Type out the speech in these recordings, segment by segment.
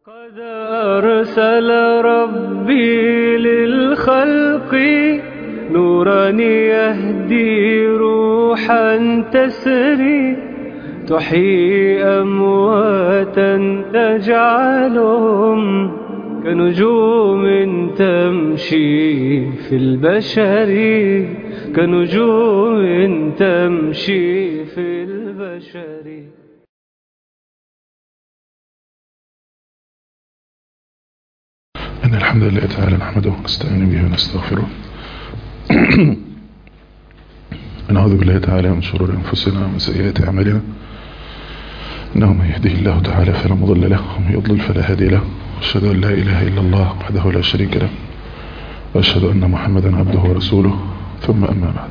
قد أرسل ربي للخلق نورا يهدي روحا تسري تحيي أمواتا تجعلهم كنجوم تمشي في البشر كنجوم تمشي في البشر إن الحمد لله تعالى نحمده ونستعين به ونستغفره ونعوذ بالله تعالى من شرور أنفسنا ومن سيئات أعمالنا إنه من يهده الله تعالى فلا مضل له ومن يضلل فلا هادي له وأشهد أن لا إله إلا الله وحده لا شريك له وأشهد أن محمدا عبده ورسوله ثم أما بعد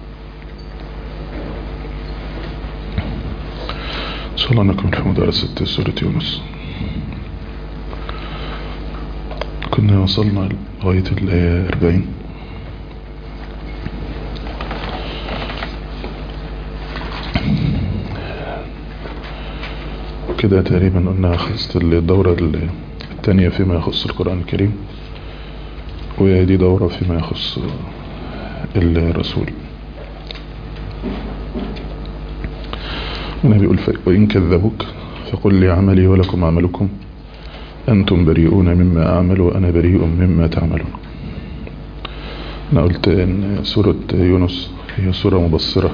إن شاء الله نكون في مدرسة سورة يونس كنا وصلنا لغاية الآية 40 كده تقريبا قلنا خلصت الدورة الثانية فيما يخص القرآن الكريم ودي دورة فيما يخص الرسول النبي يقول وإن كذبوك فقل لي عملي ولكم عملكم أنتم بريئون مما أعمل وأنا بريء مما تعملون أنا قلت إن سورة يونس هي سورة مبصرة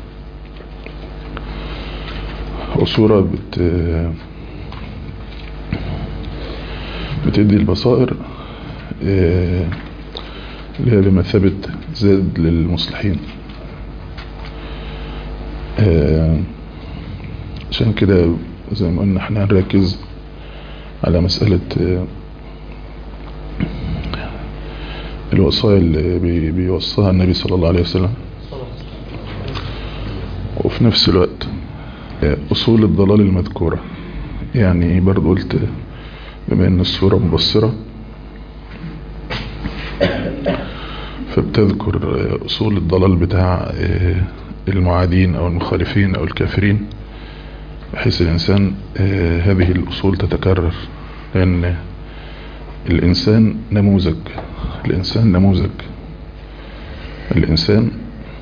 وسورة بت بتدي البصائر اللي هي بمثابة زاد للمصلحين عشان كده زي ما قلنا احنا هنركز على مسألة الوصايا اللي بيوصاها النبي صلى الله عليه وسلم وفي نفس الوقت أصول الضلال المذكورة يعني برضو قلت بما أن السورة مبصرة فبتذكر أصول الضلال بتاع المعادين أو المخالفين أو الكافرين بحيث الإنسان هذه الأصول تتكرر لأن الإنسان نموذج الإنسان نموذج الإنسان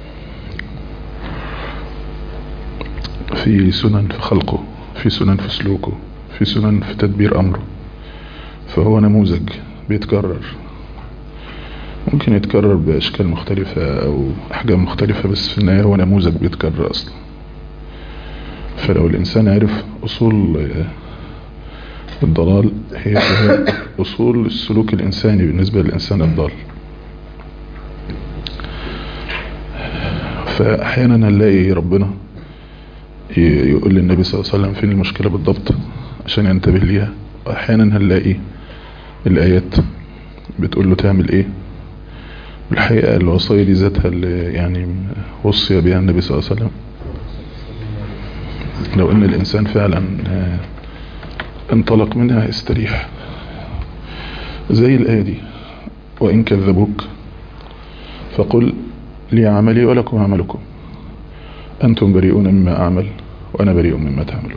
في سنن في خلقه في سنن في سلوكه في سنن في تدبير أمره فهو نموذج بيتكرر ممكن يتكرر بأشكال مختلفة أو أحجام مختلفة بس في النهاية هو نموذج بيتكرر أصلا فلو الإنسان عرف أصول الضلال هي أصول السلوك الإنساني بالنسبة للإنسان الضال فأحيانا نلاقي ربنا يقول للنبي صلى الله عليه وسلم فين المشكلة بالضبط عشان ينتبه ليها وأحيانا هنلاقي الآيات بتقول له تعمل إيه والحقيقة الوصايا دي ذاتها اللي يعني وصي بها النبي صلى الله عليه وسلم لو ان الانسان فعلا انطلق منها استريح زي الآية دي وإن كذبوك فقل لي عملي ولكم عملكم أنتم بريئون مما أعمل وأنا بريء مما تعملون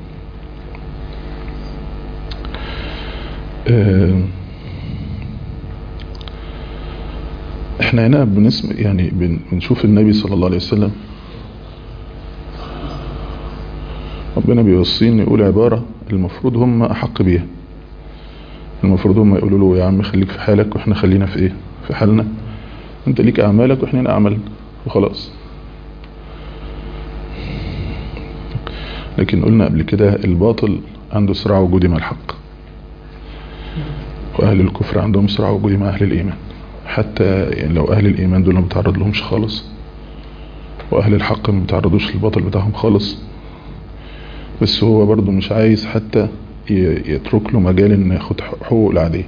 احنا هنا بنسم يعني بنشوف النبي صلى الله عليه وسلم ربنا بيوصيني يقول عبارة المفروض هم أحق بيها المفروض هم يقولوا له يا عم خليك في حالك واحنا خلينا في ايه في حالنا انت ليك اعمالك واحنا لنا اعمالنا وخلاص لكن قلنا قبل كده الباطل عنده صراع وجودي مع الحق واهل الكفر عندهم صراع وجودي مع اهل الايمان حتى يعني لو اهل الايمان دول ما بيتعرض لهمش خالص واهل الحق ما بيتعرضوش للباطل بتاعهم خالص بس هو برضو مش عايز حتى يترك له مجال ان ياخد حقوق العادية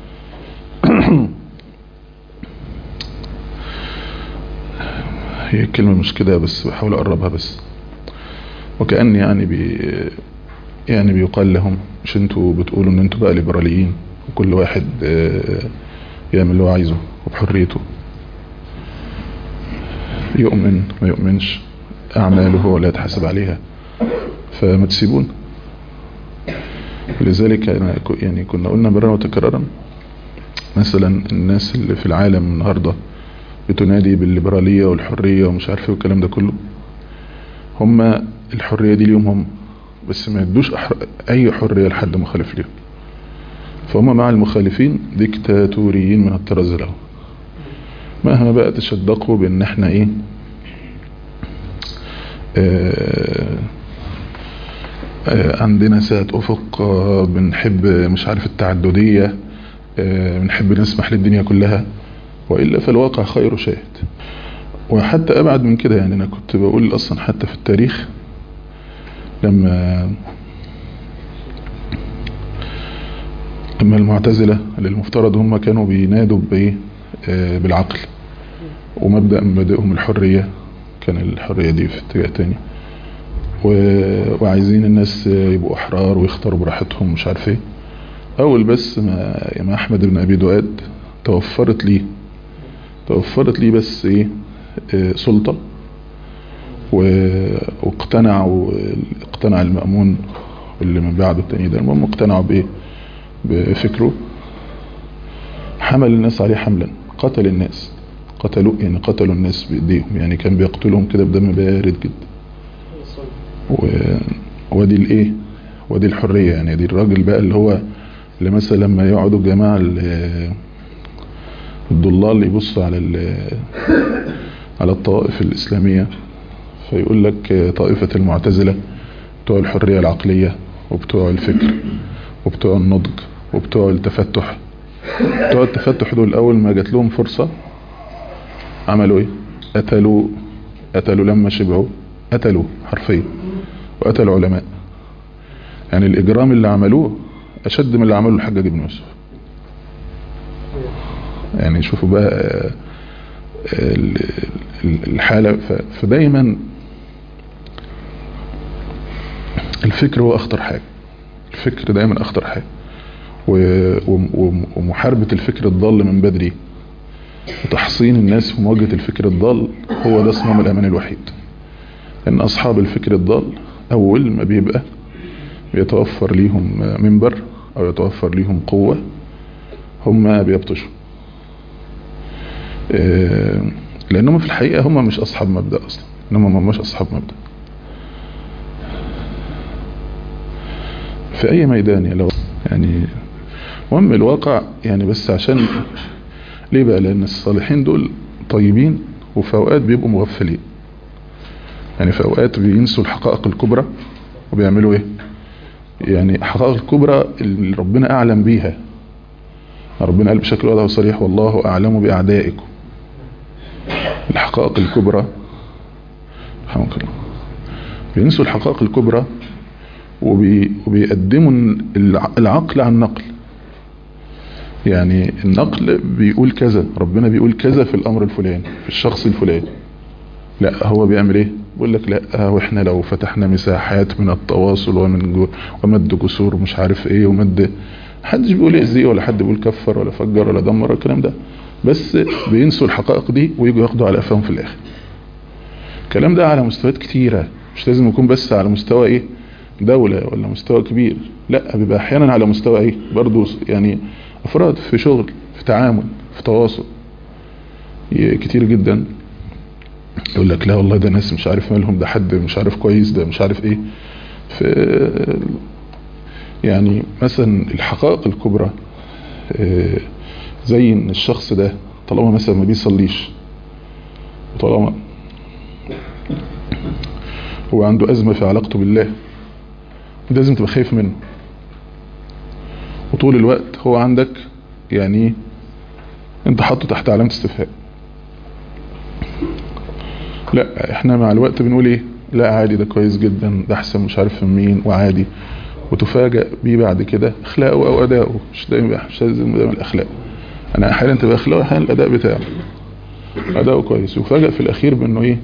هي الكلمة مش كده بس بحاول اقربها بس وكأن يعني بي يعني بيقال لهم مش انتوا بتقولوا ان انتوا بقى ليبراليين وكل واحد يعمل اللي هو عايزه وبحريته يؤمن ما يؤمنش اعماله هو لا يتحاسب عليها فما تسيبون لذلك أنا ك- يعني كنا قلنا مرة وتكرارا مثلا الناس اللي في العالم النهاردة بتنادي بالليبرالية والحرية ومش عارف ايه والكلام ده كله هم الحرية دي اليوم هم بس ما يدوش أحر... اي حرية لحد مخالف ليهم فهم مع المخالفين ديكتاتوريين من الطراز الاول مهما بقى تشدقوا بان احنا ايه آه آه عندنا ساعة افق آه بنحب مش عارف التعددية آه بنحب نسمح للدنيا كلها وإلا فالواقع خير شاهد وحتى أبعد من كده يعني أنا كنت بقول أصلا حتى في التاريخ لما لما المعتزلة اللي المفترض هم كانوا بينادوا بإيه آه بالعقل ومبدأ من مبادئهم الحرية كان الحرية دي في اتجاه تاني و- وعايزين الناس يبقوا أحرار ويختاروا براحتهم مش عارف ايه أول بس ما ما أحمد بن أبي دؤاد توفرت ليه توفرت ليه بس ايه آه، سلطة و- واقتنع و- اقتنع المأمون واللي من بعده التاني ده المهم اقتنعوا بايه بفكره حمل الناس عليه حملا قتل الناس قتلوا يعني قتلوا الناس بايديهم يعني كان بيقتلهم كده بدم بارد جدا و... ودي الايه ودي الحرية يعني دي الراجل بقى اللي هو اللي مثلا لما يقعدوا الجماعة ال- الضلال يبصوا على ال- على الطوائف الإسلامية فيقول لك طائفة المعتزلة بتوع الحرية العقلية وبتوع الفكر وبتوع النضج وبتوع التفتح بتوع التفتح دول أول ما جات لهم فرصة عملوا ايه قتلوا قتلوا لما شبعوا قتلوا حرفيا وقتلوا علماء يعني الإجرام اللي عملوه أشد من اللي عمله الحجاج بن يوسف يعني شوفوا بقى آه، ال- ال- الحالة ف- فدايما الفكر هو أخطر حاجة الفكر دايما أخطر حاجة و- وم- ومحاربة الفكر الضال من بدري وتحصين الناس في مواجهة الفكر الضال هو ده صمام الأمان الوحيد ان اصحاب الفكر الضال اول ما بيبقى بيتوفر ليهم منبر او يتوفر ليهم قوة هم بيبطشوا آه، لانهم في الحقيقة هم مش اصحاب مبدأ اصلا انهم مش اصحاب مبدأ في اي ميدان يعني لو يعني مهم الواقع يعني بس عشان ليه بقى لان الصالحين دول طيبين وفي اوقات بيبقوا مغفلين يعني في اوقات بينسوا الحقائق الكبرى وبيعملوا ايه يعني الحقائق الكبرى اللي ربنا اعلم بيها ربنا قال بشكل واضح وصريح والله اعلم باعدائكم الحقائق الكبرى رحمك الله بينسوا الحقائق الكبرى وبي وبيقدموا الع- العقل عن النقل يعني النقل بيقول كذا ربنا بيقول كذا في الامر الفلاني في الشخص الفلاني لا هو بيعمل ايه بيقول لك لا واحنا لو فتحنا مساحات من التواصل ومن جو ومد جسور مش عارف ايه ومد محدش بيقول اذيه ولا حد بيقول كفر ولا فجر ولا دمر ولا الكلام ده بس بينسوا الحقائق دي ويجوا ياخدوا على قفاهم في الاخر الكلام ده على مستويات كتيرة مش لازم يكون بس على مستوى ايه دولة ولا مستوى كبير لا بيبقى احيانا على مستوى ايه برضو يعني افراد في شغل في تعامل في تواصل ي- كتير جدا يقول لك لا والله ده ناس مش عارف مالهم ده حد مش عارف كويس ده مش عارف ايه في يعني مثلا الحقائق الكبرى آه، زي ان الشخص ده طالما مثلا ما بيصليش وطالما هو عنده أزمة في علاقته بالله ده لازم تبقى خايف منه وطول الوقت هو عندك يعني انت حاطه تحت علامة استفهام لا احنا مع الوقت بنقول ايه لا عادي ده كويس جدا ده احسن مش عارف من مين وعادي وتفاجأ بيه بعد كده اخلاقه او اداؤه مش دايما مش لازم دايما الاخلاق انا احيانا تبقى اخلاقه احيانا الاداء بتاعه اداؤه كويس وفاجأ في الاخير بانه ايه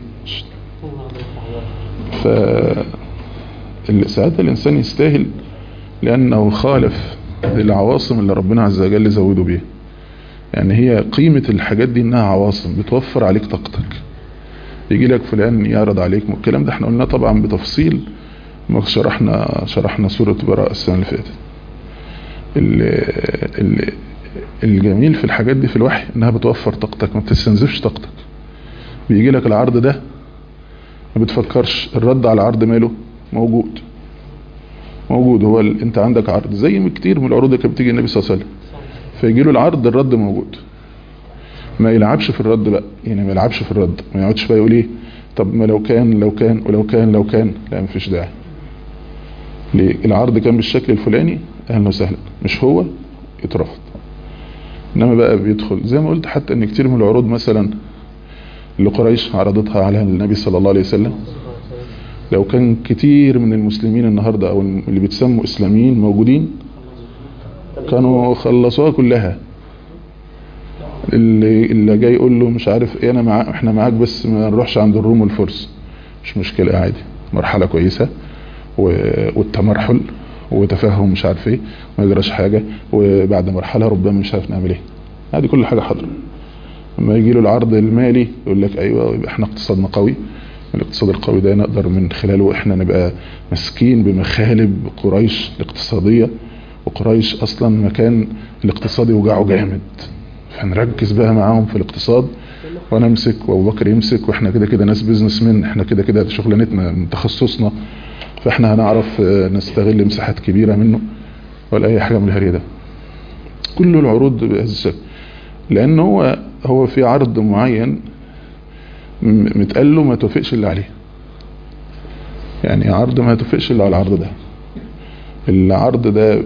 ف ال- ساعات الانسان يستاهل لانه خالف العواصم اللي ربنا عز وجل زوده بيها يعني هي قيمة الحاجات دي انها عواصم بتوفر عليك طاقتك يجي لك فلان يعرض عليك الكلام ده احنا قلنا طبعا بتفصيل ما شرحنا شرحنا سورة براء السنة اللي فاتت ال ال الجميل في الحاجات دي في الوحي انها بتوفر طاقتك ما بتستنزفش طاقتك بيجي لك العرض ده ما بتفكرش الرد على العرض ماله موجود موجود هو ال... انت عندك عرض زي ما كتير من العروض اللي كانت بتيجي النبي صلى الله عليه وسلم فيجي له العرض الرد موجود ما يلعبش في الرد بقى يعني ما يلعبش في الرد ما يقعدش بقى يقول ايه طب ما لو كان لو كان ولو كان لو كان لا مفيش داعي ليه العرض كان بالشكل الفلاني اهلا وسهلا مش هو يترفض انما بقى بيدخل زي ما قلت حتى ان كتير من العروض مثلا اللي قريش عرضتها على النبي صلى الله عليه وسلم لو كان كتير من المسلمين النهاردة او اللي بيتسموا اسلاميين موجودين كانوا خلصوها كلها اللي, اللي جاي يقول له مش عارف ايه انا معاك احنا معاك بس ما نروحش عند الروم والفرس مش مشكلة عادي مرحلة كويسة والتمرحل وتفهم مش عارف ايه ما يجراش حاجة وبعد مرحلة ربما مش عارف نعمل ايه هذه كل حاجة حاضرة لما يجي له العرض المالي يقول لك ايوه يبقى احنا اقتصادنا قوي الاقتصاد القوي ده نقدر من خلاله احنا نبقى مسكين بمخالب قريش الاقتصادية وقريش اصلا مكان الاقتصادي وجعه جامد فنركز بقى معاهم في الاقتصاد وانا امسك وابو بكر يمسك واحنا كده كده ناس بيزنس من احنا كده كده شغلانتنا من تخصصنا فاحنا هنعرف نستغل مساحات كبيرة منه ولا اي حاجة من الهري ده كل العروض بهذا الشكل لان هو هو في عرض معين متقال له ما توافقش اللي عليه يعني عرض ما توافقش اللي على العرض ده العرض ده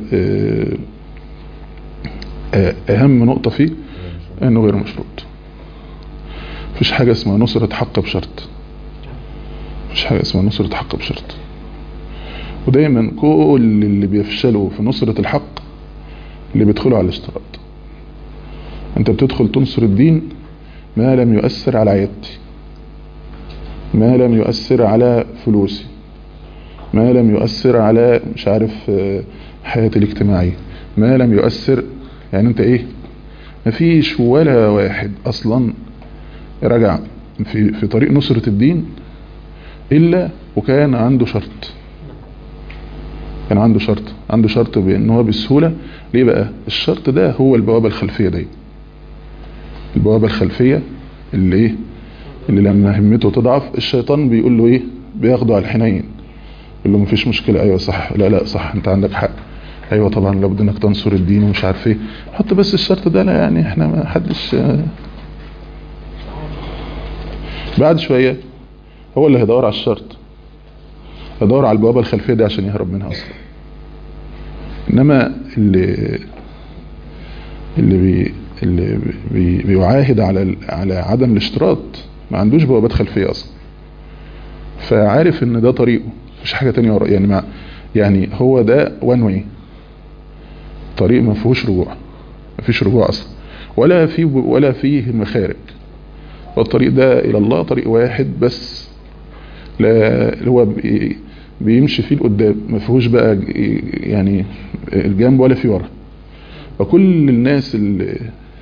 اهم نقطة فيه انه غير مشروط مفيش حاجة اسمها نصرة حق بشرط مفيش حاجة اسمها نصرة حق بشرط ودايما كل اللي بيفشلوا في نصرة الحق اللي بيدخلوا على الاشتراط انت بتدخل تنصر الدين ما لم يؤثر على عيادتي ما لم يؤثر على فلوسي ما لم يؤثر على مش عارف حياتي الاجتماعية ما لم يؤثر يعني انت ايه مفيش ولا واحد اصلا رجع في, في طريق نصرة الدين الا وكان عنده شرط كان عنده شرط عنده شرط بان هو بسهولة ليه بقى الشرط ده هو البوابة الخلفية دي البوابة الخلفية اللي ايه اللي لما همته تضعف الشيطان بيقول له ايه بياخده على الحنين يقول له مفيش مشكلة ايوه صح لا لا صح انت عندك حق ايوه طبعا لابد انك تنصر الدين ومش عارف ايه حط بس الشرط ده لا يعني احنا ما حدش بعد شوية هو اللي هيدور على الشرط هيدور على البوابة الخلفية دي عشان يهرب منها اصلا انما اللي اللي بي اللي بي بيعاهد على على عدم الاشتراط ما عندوش بوابات خلفية اصلا فعارف ان ده طريقه مفيش حاجة تانية ورا يعني مع يعني هو ده وان واي طريق ما فيهوش رجوع ما فيش رجوع اصلا ولا في ولا فيه مخارج والطريق ده الى الله طريق واحد بس لا هو بي بيمشي فيه لقدام ما فيهوش بقى يعني الجنب ولا في ورا فكل الناس اللي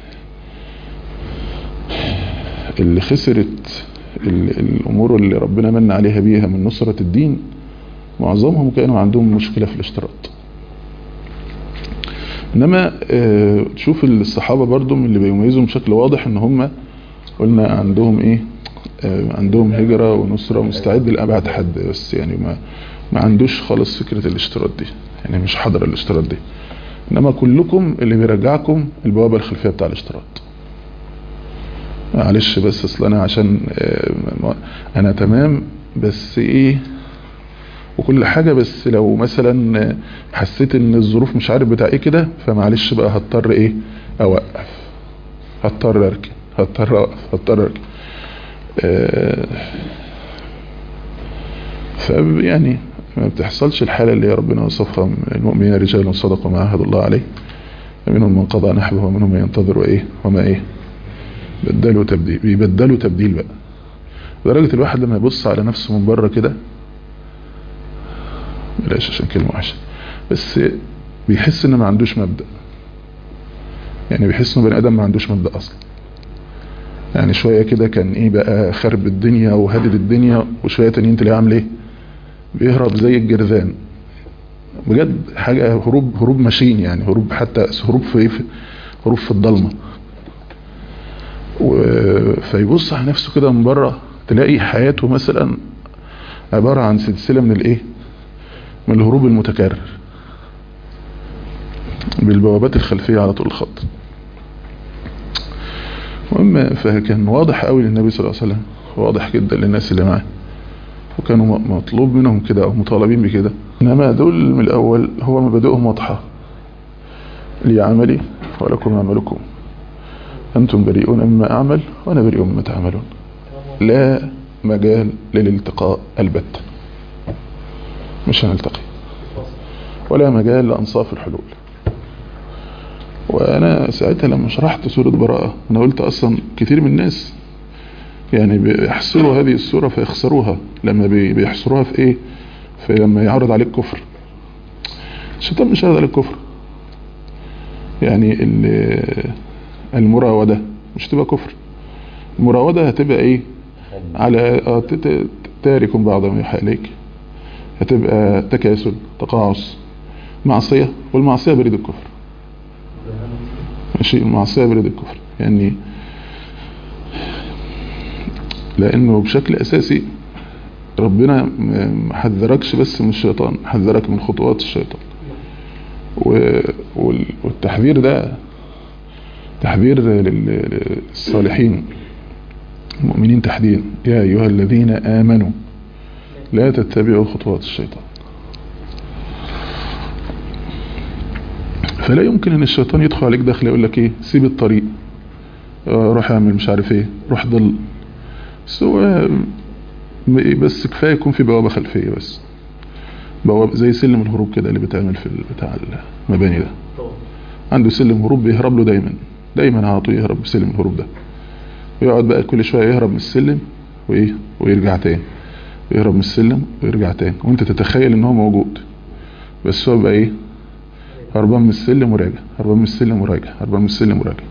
اللي خسرت الامور اللي ربنا من عليها بيها من نصرة الدين معظمهم كانوا عندهم مشكلة في الاشتراط انما اه تشوف الصحابة برضو من اللي بيميزهم بشكل واضح ان هم قلنا عندهم ايه اه عندهم هجرة ونصرة مستعد لأبعد حد بس يعني ما ما عندوش خالص فكرة الاشتراط دي يعني مش حضر الاشتراط دي انما كلكم اللي بيرجعكم البوابة الخلفية بتاع الاشتراط معلش بس اصل انا عشان اه انا تمام بس ايه وكل حاجة بس لو مثلا حسيت ان الظروف مش عارف بتاع ايه كده فمعلش بقى هضطر ايه اوقف هضطر اركن هضطر اوقف هضطر اركن آه فيعني ما بتحصلش الحالة اللي ربنا وصفها المؤمنين رجال صدقوا ما عهد الله عليه منهم من قضى نحبه ومنهم من ينتظر وايه وما ايه بدلوا تبديل بيبدلوا تبديل بقى لدرجة الواحد لما يبص على نفسه من بره كده بلاش عشان كلمة وحشة بس بيحس انه ما عندوش مبدأ يعني بيحس انه بني ادم ما عندوش مبدأ اصلا يعني شوية كده كان ايه بقى خرب الدنيا وهدد الدنيا وشوية تانيين تلاقيه عامل ايه بيهرب زي الجرذان بجد حاجة هروب هروب ماشين يعني هروب حتى هروب في ايه في- هروب في الضلمة و- فيبص على نفسه كده من بره تلاقي حياته مثلا عبارة عن سلسلة من الايه من الهروب المتكرر بالبوابات الخلفية على طول الخط المهم فكان واضح قوي للنبي صلى الله عليه وسلم واضح جدا للناس اللي معاه وكانوا م- مطلوب منهم كده او مطالبين بكده انما دول من الاول هو مبادئهم واضحة لي عملي ولكم عملكم انتم بريئون مما اعمل وانا بريء مما تعملون لا مجال للالتقاء البتة مش هنلتقي ولا مجال لانصاف الحلول وانا ساعتها لما شرحت سورة براءة انا قلت اصلا كتير من الناس يعني بيحصروا هذه السورة فيخسروها لما بي- بيحصروها في ايه في لما يعرض عليك كفر الشيطان مش هيعرض عليك كفر يعني ال- المراودة مش تبقى كفر المراودة هتبقى ايه على آه، ت- ت- تارك بعض ما يوحى اليك هتبقى تكاسل تقاعس معصية والمعصية بريد الكفر ماشي المعصية بريد الكفر يعني لانه بشكل اساسي ربنا م- ما حذركش بس من الشيطان حذرك من خطوات الشيطان و- وال- والتحذير ده تحذير لل- للصالحين المؤمنين تحديدا يا أيها الذين آمنوا لا تتبعوا خطوات الشيطان فلا يمكن ان الشيطان يدخل عليك داخل يقول لك ايه سيب الطريق آه، روح اعمل مش عارف ايه روح ضل بس هو م- بس كفايه يكون في بوابه خلفيه بس بوابه زي سلم الهروب كده اللي بيتعمل في ال- بتاع المباني ده عنده سلم هروب بيهرب له دايما دايما على طول يهرب بسلم الهروب ده ويقعد بقى كل شويه يهرب من السلم وايه ويرجع تاني يهرب من السلم ويرجع تاني وانت تتخيل ان هو موجود بس هو بقى ايه هربان من السلم وراجع هربان من السلم وراجع هربان من السلم وراجع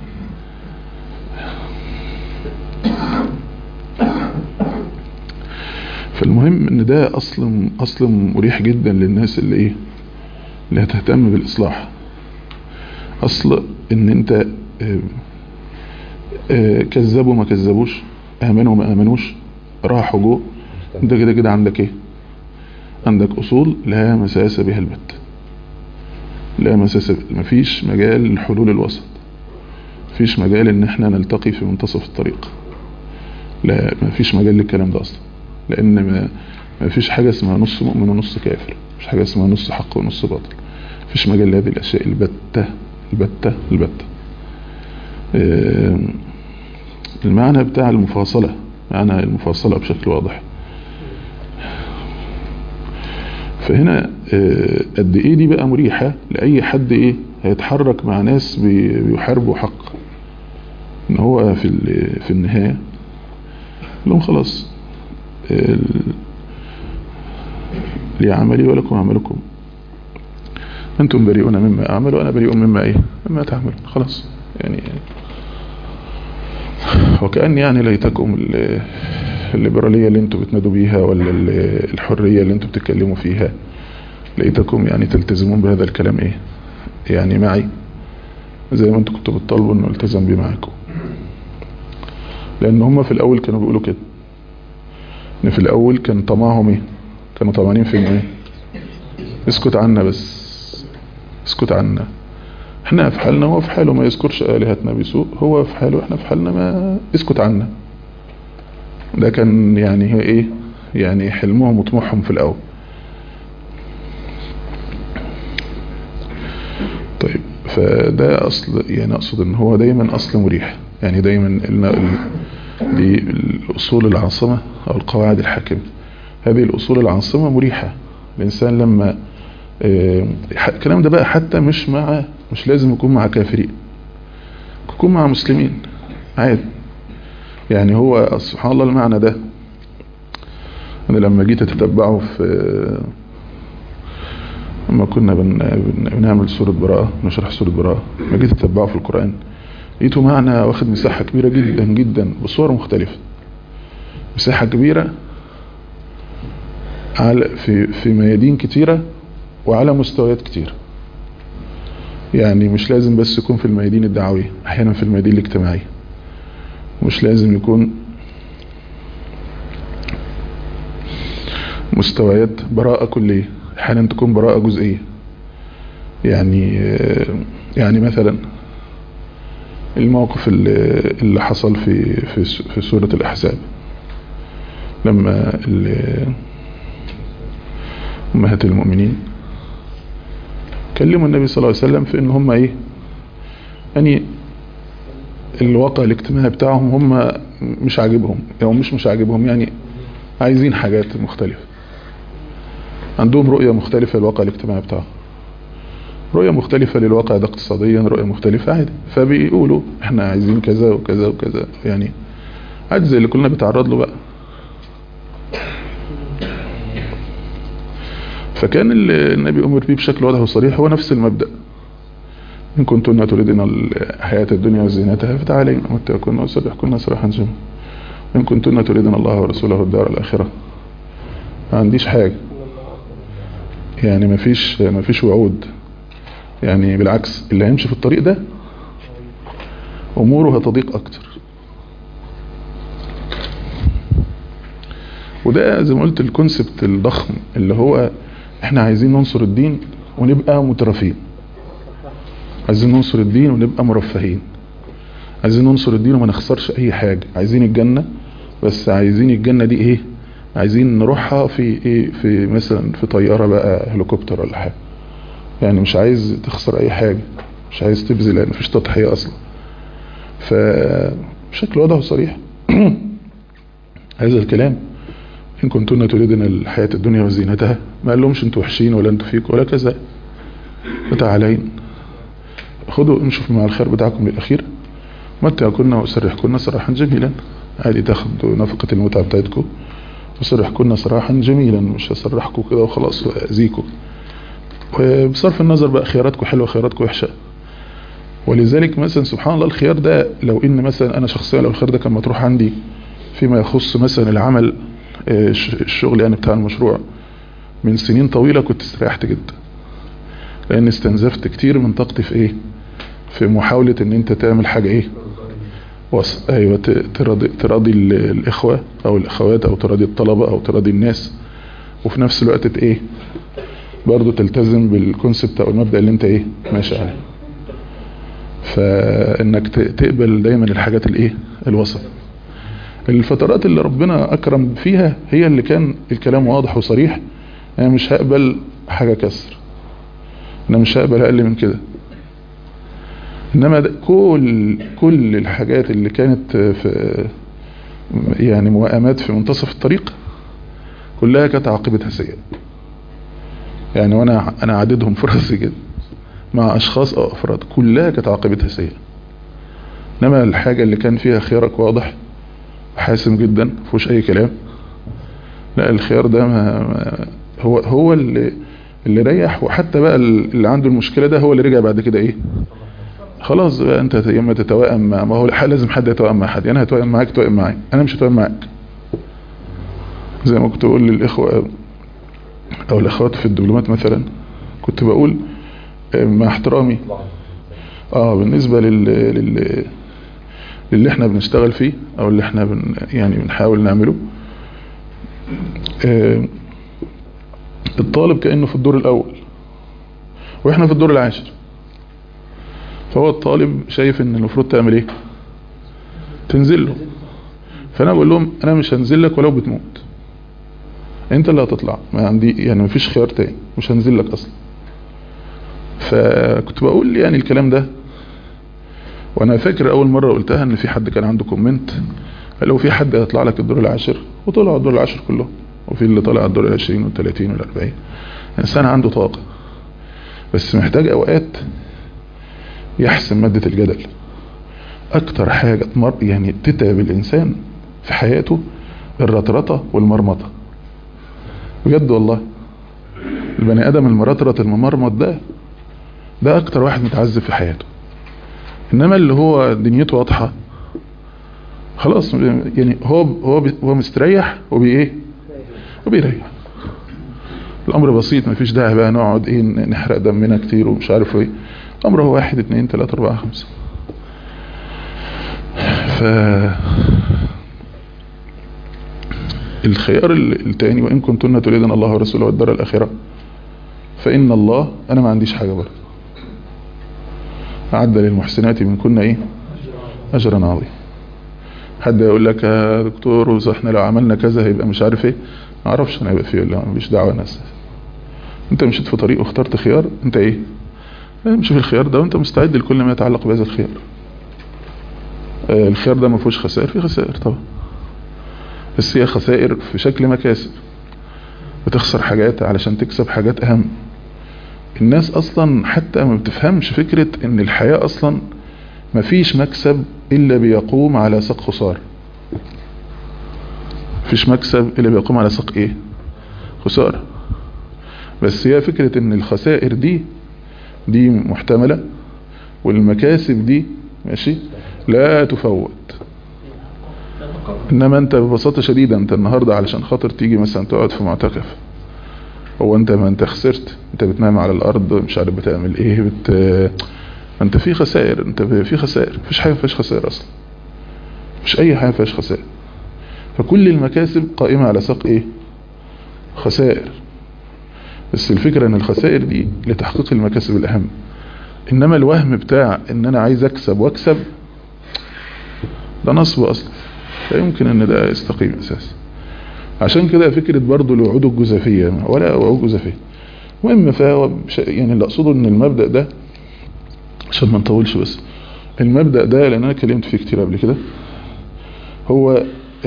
فالمهم ان ده اصل اصل مريح جدا للناس اللي ايه اللي هتهتم بالاصلاح اصل ان انت آه، آه، كذبوا ما كذبوش امنوا ما امنوش راحوا جو انت كده كده عندك ايه عندك اصول لا مساس بها البت لا مساس مفيش مجال للحلول الوسط مفيش مجال ان احنا نلتقي في منتصف الطريق لا مفيش مجال للكلام ده اصلا لان ما مفيش حاجة اسمها نص مؤمن ونص كافر مفيش حاجة اسمها نص حق ونص باطل مفيش مجال لهذه الاشياء البتة البتة البتة آه، المعنى بتاع المفاصلة معنى المفاصلة بشكل واضح فهنا آه، قد ايه دي بقى مريحة لأي حد ايه هيتحرك مع ناس بي- بيحاربوا حق ان هو في ال- في النهاية لهم خلاص ال- لي عملي ولكم عملكم انتم بريئون مما اعمل وانا بريء مما ايه مما تعمل خلاص يعني وكأن يعني ليتكم ال- الليبرالية اللي انتم بتنادوا بيها ولا ال- الحرية اللي انتم بتتكلموا فيها ليتكم يعني تلتزمون بهذا الكلام ايه يعني معي زي ما انتم كنتوا بتطالبوا انه التزم بيه معاكم لان هم في الاول كانوا بيقولوا كده ان في الاول كان طمعهم ايه كانوا طمعانين في ايه اسكت عنا بس اسكت عنا احنا في حالنا هو في حاله ما يذكرش آلهتنا بسوء هو في حاله احنا في حالنا ما اسكت عنا ده كان يعني هي ايه يعني حلمهم وطموحهم في الاول طيب فده اصل يعني اقصد ان هو دايما اصل مريح يعني دايما ال- ال- دي الاصول العاصمة او القواعد الحاكمة هذه الاصول العاصمة مريحة الانسان لما آه، ح- الكلام ده بقى حتى مش مع مش لازم يكون مع كافرين يكون مع مسلمين عادي يعني هو سبحان الله المعنى ده انا لما جيت اتتبعه في لما كنا بن بن بنعمل سورة براءة نشرح سورة براءة لما جيت اتتبعه في القرآن لقيته معنى واخد مساحة كبيرة جدا جدا بصور مختلفة مساحة كبيرة على في في ميادين كتيرة وعلى مستويات كتير يعني مش لازم بس يكون في الميادين الدعوية احيانا في الميادين الاجتماعية مش لازم يكون مستويات براءة كلية احيانا تكون براءة جزئية يعني يعني مثلا الموقف اللي, اللي حصل في في في سورة الأحزاب لما أمهات المؤمنين كلموا النبي صلى الله عليه وسلم في ان هم ايه يعني الواقع الاجتماعي بتاعهم هم مش عاجبهم او مش مش عاجبهم يعني عايزين حاجات مختلفة عندهم رؤية مختلفة للواقع الاجتماعي بتاعهم رؤية مختلفة للواقع ده اقتصاديا رؤية مختلفة عادي فبيقولوا احنا عايزين كذا وكذا وكذا يعني عادي زي اللي كلنا بيتعرض له بقى فكان النبي أمر بيه بشكل واضح وصريح هو نفس المبدأ إن كنتن تريدن الحياة الدنيا وزينتها فتعالين واتقكن وسبحكن سراحا جميلا إن كنتن تريدن الله ورسوله الدار الآخرة ما عنديش حاجة يعني ما فيش ما فيش وعود يعني بالعكس اللي هيمشي في الطريق ده أموره هتضيق أكتر وده زي ما قلت الكونسبت الضخم اللي هو احنا عايزين ننصر الدين ونبقى مترفين عايزين ننصر الدين ونبقى مرفهين عايزين ننصر الدين وما نخسرش اي حاجة عايزين الجنة بس عايزين الجنة دي ايه عايزين نروحها في ايه في مثلا في طيارة بقى هليكوبتر ولا حاجة يعني مش عايز تخسر اي حاجة مش عايز تبذل لان مفيش تضحية اصلا فبشكل واضح وصريح هذا الكلام إن كنتن تريدن الحياة الدنيا وزينتها ما قال لهمش انتوا وحشين ولا انتوا فيك ولا كذا فتعالين خدوا نشوف مع الخير بتاعكم للأخير متعكن وسرحكن سراحا جميلا عادي تاخدوا نفقة المتعة بتاعتكم وسرحكن سراحا جميلا مش هسرحكم كده وخلاص وأذيكم وبصرف النظر بقى خياراتكم حلوة خياراتكم وحشة ولذلك مثلا سبحان الله الخيار ده لو ان مثلا انا شخصيا لو الخيار ده كان مطروح عندي فيما يخص مثلا العمل الشغل يعني بتاع المشروع من سنين طويلة كنت استريحت جدا لان استنزفت كتير من طاقتي في ايه في محاولة ان انت تعمل حاجة ايه وص... ايوه تراضي, تراضي الاخوة او الاخوات او تراضي الطلبة او تراضي الناس وفي نفس الوقت ايه برضو تلتزم بالكونسبت او المبدأ اللي انت ايه ماشي عليه فانك تقبل دايما الحاجات الايه الوسط الفترات اللي ربنا اكرم فيها هي اللي كان الكلام واضح وصريح انا مش هقبل حاجة كسر انا مش هقبل اقل من كده انما كل كل الحاجات اللي كانت في يعني موائمات في منتصف الطريق كلها كانت عاقبتها سيئة يعني وانا انا عددهم في راسي كده مع اشخاص او افراد كلها كانت عاقبتها سيئة انما الحاجة اللي كان فيها خيارك واضح حاسم جدا مفيهوش اي كلام لا الخيار ده ما ما هو هو اللي اللي ريح وحتى بقى اللي عنده المشكلة ده هو اللي رجع بعد كده ايه خلاص بقى انت يا اما تتوائم مع ما هو لازم حد يتوائم مع حد انا هتوائم معاك توائم معايا انا مش هتوائم معاك زي ما كنت بقول للاخوة او الاخوات في الدبلومات مثلا كنت بقول مع احترامي اه بالنسبة لل, لل... اللي احنا بنشتغل فيه او اللي احنا بن يعني بنحاول نعمله اه الطالب كأنه في الدور الاول واحنا في الدور العاشر فهو الطالب شايف ان المفروض تعمل ايه تنزل له فانا بقول لهم انا مش هنزل لك ولو بتموت انت اللي هتطلع ما عندي يعني مفيش خيار تاني مش هنزل لك اصلا فكنت بقول يعني الكلام ده وانا فاكر اول مرة قلتها ان في حد كان عنده كومنت قال لو في حد هيطلع لك الدور العاشر وطلعوا الدور العاشر كله وفي اللي طلع الدور العشرين والثلاثين والاربعين الانسان عنده طاقة بس محتاج اوقات يحسم مادة الجدل اكتر حاجة تمر يعني تتعب الانسان في حياته الرطرطة والمرمطة بجد والله البني ادم المرطرط الممرمط ده ده اكتر واحد متعذب في حياته انما اللي هو دنيته واضحة خلاص يعني هو هو هو مستريح وبي ايه وبيريح الامر بسيط مفيش داعي بقى نقعد ايه نحرق دمنا كتير ومش عارف ايه الامر هو واحد اتنين تلاتة اربعة خمسة ف الخيار التاني وإن كنتن تريدن الله ورسوله والدار الآخرة فإن الله أنا ما عنديش حاجة برضه أعد للمحسنات من كنا إيه أجرا عظيم حد يقول لك يا دكتور احنا لو عملنا كذا هيبقى مش عارف ايه ما اعرفش انا هيبقى فيه ولا مفيش دعوه ناس انت مشيت في طريق واخترت خيار انت ايه امشي في الخيار ده وانت مستعد لكل ما يتعلق بهذا الخيار آه الخيار ده ما فيهوش خسائر في خسائر طبعا بس هي خسائر في شكل مكاسب بتخسر حاجات علشان تكسب حاجات اهم الناس اصلا حتى ما بتفهمش فكرة ان الحياة اصلا ما فيش مكسب الا بيقوم على ساق خسارة فيش مكسب الا بيقوم على ساق ايه خسارة بس هي فكرة ان الخسائر دي دي محتملة والمكاسب دي ماشي لا تفوت انما انت ببساطة شديدة انت النهاردة علشان خاطر تيجي مثلا تقعد في معتكف هو انت ما انت خسرت انت بتنام على الارض مش عارف بتعمل ايه بت انت في خسائر انت في خسائر مفيش حاجة فيهاش خسائر اصلا مش اي حاجة فيهاش خسائر فكل المكاسب قائمة على ساق ايه خسائر بس الفكرة ان الخسائر دي لتحقيق المكاسب الاهم انما الوهم بتاع ان انا عايز اكسب واكسب ده نصب اصلا لا يمكن ان ده يستقيم اساسا عشان كده فكرة برضو الوعود الجزافية ولا وعود جزافية المهم فهو يعني اللي اقصده ان المبدأ ده عشان ما نطولش بس المبدأ ده لان انا اتكلمت فيه كتير قبل كده هو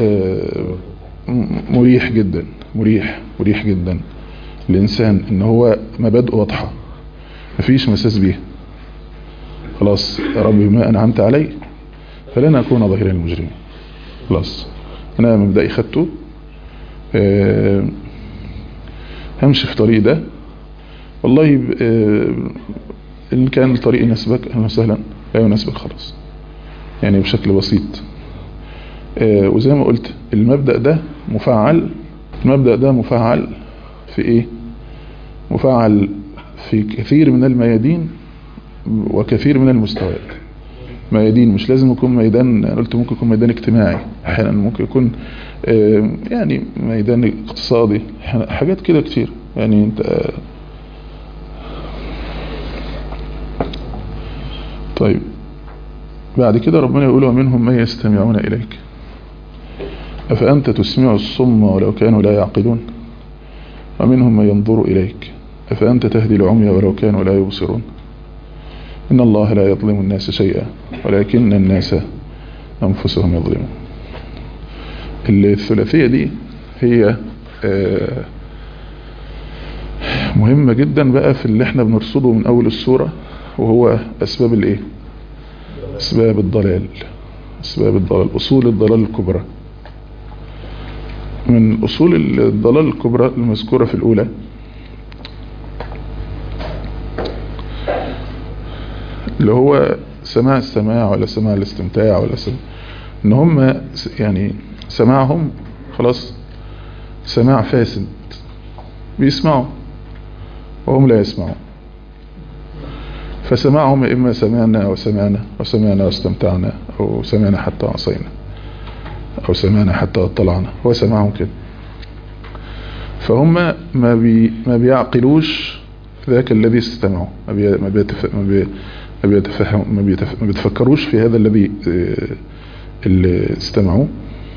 مريح جدا مريح مريح جدا الانسان ان هو مبادئه واضحة مفيش مساس بيها خلاص يا رب بما انعمت علي فلن اكون ظهيرا للمجرمين خلاص انا مبدئي خدته أه همشي في طريق ده والله أه ان كان الطريق يناسبك اهلا وسهلا لا يناسبك خلاص يعني بشكل بسيط أه وزي ما قلت المبدأ ده مفعل المبدأ ده مفعل في ايه مفعل في كثير من الميادين وكثير من المستويات ميادين مش لازم يكون ميدان انا قلت ممكن يكون ميدان اجتماعي احيانا ممكن يكون يعني ميدان اقتصادي حاجات كده كتير يعني انت طيب بعد كده ربنا يقول ومنهم من يستمعون إليك أفأنت تسمع الصم ولو كانوا لا يعقلون ومنهم من ينظر إليك أفأنت تهدي العمي ولو كانوا لا يبصرون إن الله لا يظلم الناس شيئا ولكن الناس أنفسهم يظلمون الثلاثية دي هي مهمة جدا بقى في اللي احنا بنرصده من أول السورة وهو أسباب الإيه أسباب الضلال أسباب الضلال أصول الضلال الكبرى من أصول الضلال الكبرى المذكورة في الأولى اللي هو سماع السماع ولا سماع الاستمتاع ولا سماع ان هم يعني سماعهم خلاص سماع فاسد بيسمعوا وهم لا يسمعون فسماعهم إما سمعنا وسمعنا وسمعنا واستمتعنا أو سمعنا حتى عصينا أو سمعنا حتى اطلعنا هو سماعهم كده فهم ما, بي ما بيعقلوش ذاك الذي استمعوا ما, بي ما, بيتف ما, بي ما, بيتفهم ما, بيتف ما بيتفكروش في هذا الذي اللي استمعوا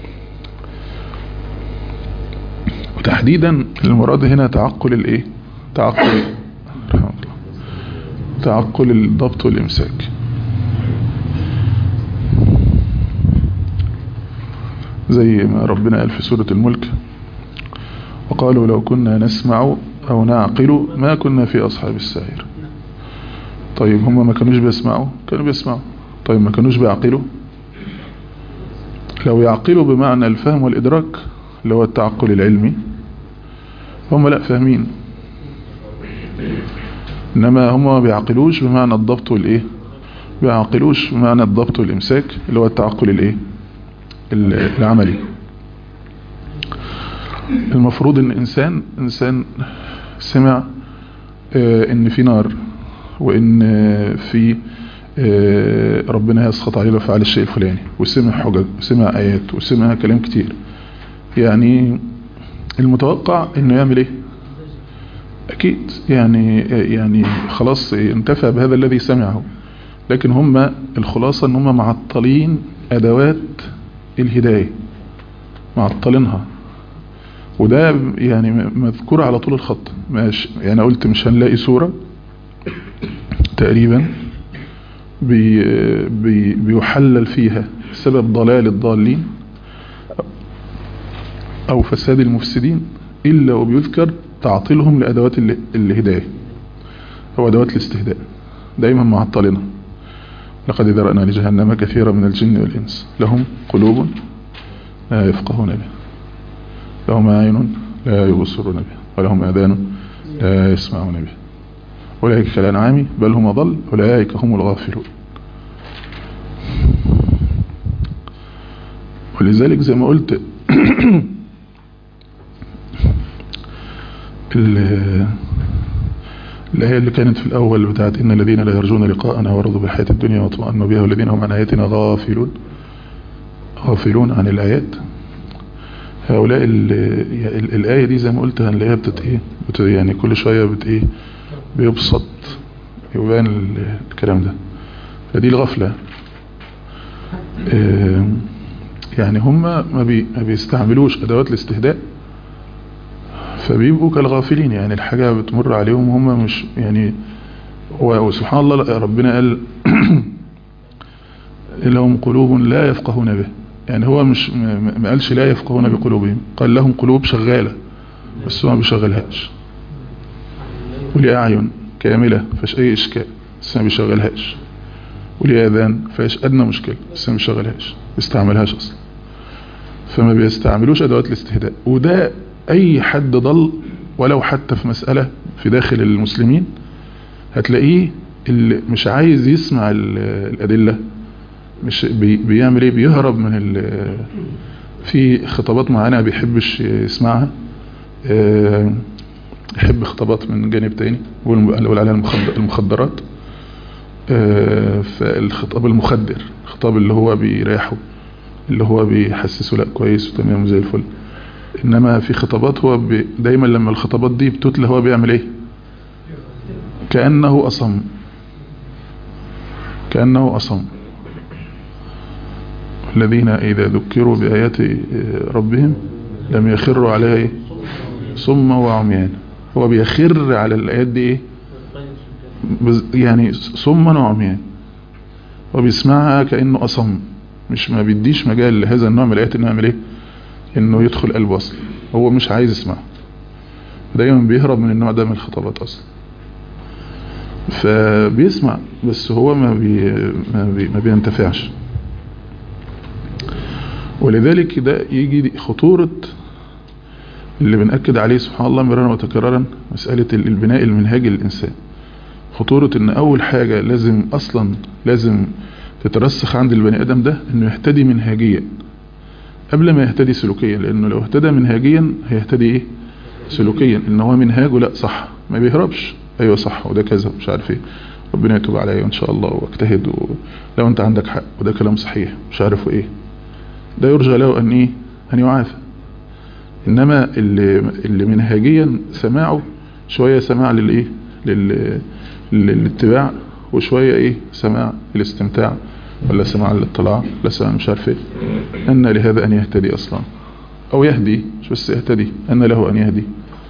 وتحديدا المراد هنا تعقل الايه تعقل رحمه الله تعقل الضبط والامساك زي ما ربنا قال في سورة الملك وقالوا لو كنا نسمع او نعقل ما كنا في اصحاب السائر طيب هم ما كانوش بيسمعوا كانوا بيسمعوا طيب ما كانوش بيعقلوا لو يعقلوا بمعنى الفهم والإدراك اللي هو التعقل العلمي هم لا فاهمين إنما هم ما بيعقلوش بمعنى الضبط والإيه بيعقلوش بمعنى الضبط والإمساك اللي هو التعقل الإيه العملي المفروض ان انسان انسان سمع آه، ان في نار وان آه، في آه، ربنا يسخط عليه لو فعل الشيء الفلاني وسمع حجج وسمع ايات وسمع كلام كتير يعني المتوقع انه يعمل ايه اكيد يعني يعني خلاص انتفع بهذا الذي سمعه لكن هم الخلاصة ان هم معطلين ادوات الهداية معطلينها وده يعني مذكور على طول الخط مش يعني قلت مش هنلاقي صورة تقريبا بي بي بيحلل فيها سبب ضلال الضالين او فساد المفسدين الا وبيذكر تعطيلهم لادوات ال- الهداية او ادوات الاستهداء دايما معطلينها لقد ذرأنا لجهنم كثيرا من الجن والإنس لهم قلوب لا يفقهون بها لهم أعين لا يبصرون بها ولهم آذان لا يسمعون بها أولئك كالأنعام بل هم أضل أولئك هم الغافلون ولذلك زي ما قلت ال- الآية اللي كانت في الأول بتاعت إن الذين لا يرجون لقاءنا ورضوا بالحياة الدنيا واطمأنوا بها والذين هم عن آياتنا غافلون غافلون عن الآيات هؤلاء ال ال الآية دي زي ما قلت هنلاقيها بتت إيه بت يعني كل شوية بت إيه بيبسط يبان ال- الكلام ده فدي الغفلة آه، يعني هم ما, بي ما بيستعملوش أدوات الاستهداء فبيبقوا كالغافلين يعني الحاجة بتمر عليهم هم مش يعني و- وسبحان الله ربنا قال لهم قلوب لا يفقهون به يعني هو مش ما ما قالش لا يفقهون بقلوبهم قال لهم قلوب شغالة بس هو ما بيشغلهاش ولي أعين كاملة فيش أي إشكال بس ما بيشغلهاش ولي أذان فيش أدنى مشكلة بس ما بيشغلهاش ما بيستعملهاش أصلا فما بيستعملوش أدوات الاستهداء وده أي حد ضل ولو حتى في مسألة في داخل المسلمين هتلاقيه اللي مش عايز يسمع ال- الأدلة مش بي بيعمل ايه بيهرب من ال في خطابات معينة ما بيحبش يسمعها آه، يحب خطابات من جانب تاني واللي عليها المخد- المخدرات آه، فالخطاب المخدر الخطاب اللي هو بيريحه اللي هو بيحسسه لا كويس وتمام زي الفل انما في خطابات هو بي دايما لما الخطابات دي بتتلى هو بيعمل ايه كأنه أصم كأنه أصم الذين إذا ذكروا بآيات ربهم لم يخروا عليها إيه؟ صم وعميان هو بيخر على الآيات دي إيه؟ بز- يعني صما وعميان وبيسمعها كأنه أصم مش ما بيديش مجال لهذا النوع من الآيات إنه يعمل إيه إنه يدخل قلبه أصلا هو مش عايز يسمعها دايما بيهرب من النوع ده من الخطابات أصلا فبيسمع بس هو ما, بي ما, بي ما بينتفعش ولذلك ده يجي خطورة اللي بنأكد عليه سبحان الله مرارا وتكرارا مسألة البناء المنهجي للإنسان خطورة ان اول حاجة لازم اصلا لازم تترسخ عند البني ادم ده انه يهتدي منهجيا قبل ما يهتدي سلوكيا لانه لو اهتدى منهجيا هيهتدي ايه سلوكيا ان هو منهاجه لا صح ما بيهربش ايوه صح وده كذا مش عارف ايه ربنا يتوب عليا ان شاء الله واجتهد و... لو انت عندك حق وده كلام صحيح مش عارف ايه ده يرجى له ان ايه ان يعافى انما اللي, اللي منهجيا سماعه شوية سماع للايه لل... للاتباع وشوية ايه سماع الاستمتاع ولا سماع الاطلاع ولا سماع مش عارف ايه ان لهذا ان يهتدي اصلا او يهدي مش بس يهتدي ان له ان يهدي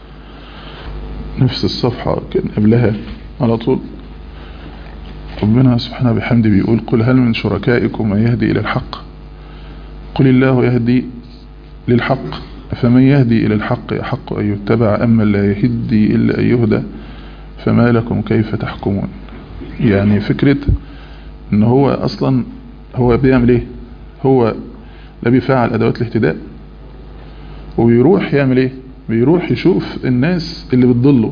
نفس الصفحة كان قبلها على طول ربنا سبحانه بحمده بيقول قل هل من شركائكم من يهدي إلى الحق قل الله يهدي للحق فمن يهدي إلى الحق يحق أن يتبع أما لا يهدي إلا أن يهدى فما لكم كيف تحكمون يعني فكرة ان هو اصلا هو بيعمل ايه هو لا بيفعل ادوات الاهتداء وبيروح يعمل ايه بيروح يشوف الناس اللي بتضله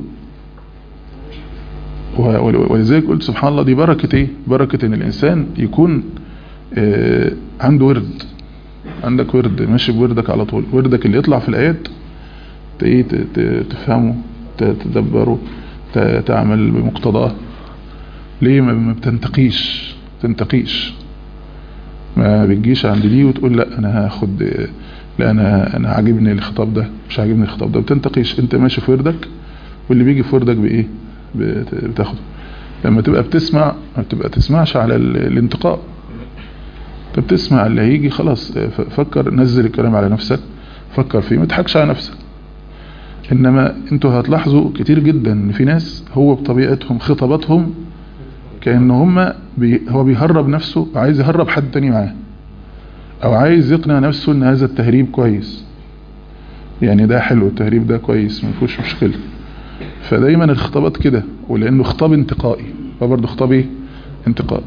ولذلك قلت سبحان الله دي بركة ايه بركة ان الانسان يكون آه عنده ورد عندك ورد ماشي بوردك على طول وردك اللي يطلع في الايات ايه تفهمه تتدبره ت- تعمل بمقتضاه ليه ما ما بتنتقيش تنتقيش ما بتجيش عند دي وتقول لا انا هاخد لا انا انا عاجبني الخطاب ده مش عاجبني الخطاب ده بتنتقيش انت ماشي في وردك واللي بيجي في وردك بايه بت- بتاخده لما تبقى بتسمع ما بتبقى تسمعش على ال- الانتقاء انت بتسمع اللي هيجي خلاص ف- فكر نزل الكلام على نفسك فكر فيه ما تضحكش على نفسك انما انتوا هتلاحظوا كتير جدا ان في ناس هو بطبيعتهم خطاباتهم كأن هم بي هو بيهرب نفسه عايز يهرب حد تاني معاه او عايز يقنع نفسه ان هذا التهريب كويس يعني ده حلو التهريب ده كويس ما فيهوش مشكله فدايما الخطابات كده ولانه خطاب انتقائي فبرضه خطاب ايه انتقاء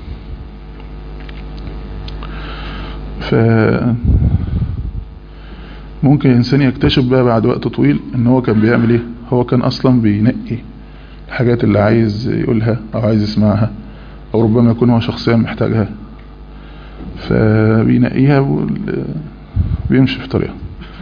ف ممكن الانسان يكتشف بقى بعد وقت طويل ان هو كان بيعمل ايه هو كان اصلا بينقي الحاجات اللي عايز يقولها او عايز يسمعها او ربما يكون هو شخصيا محتاجها فبينقيها وال- بيمشي في طريقه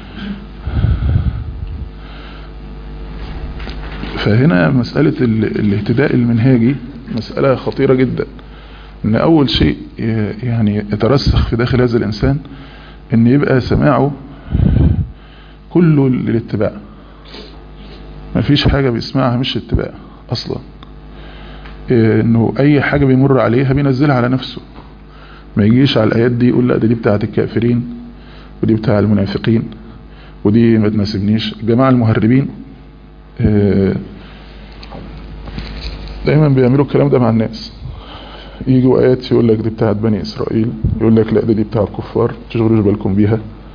فهنا مسألة ال- الاهتداء المنهاجي مسألة خطيرة جدا ان اول شيء ي- يعني يترسخ في داخل هذا الانسان ان يبقى سماعه كله للاتباع مفيش حاجة بيسمعها مش اتباع اصلا إيه، انه اي حاجة بيمر عليها بينزلها على نفسه ما يجيش على الايات دي يقول لا ده دي بتاعت الكافرين ودي بتاع المنافقين ودي ما تناسبنيش الجماعة المهربين آه، دايما بيعملوا الكلام ده مع الناس يجوا ايات يقول لك دي بتاعت بني اسرائيل يقول لك لا ده دي بتاع الكفار تشغلوش بالكم بيها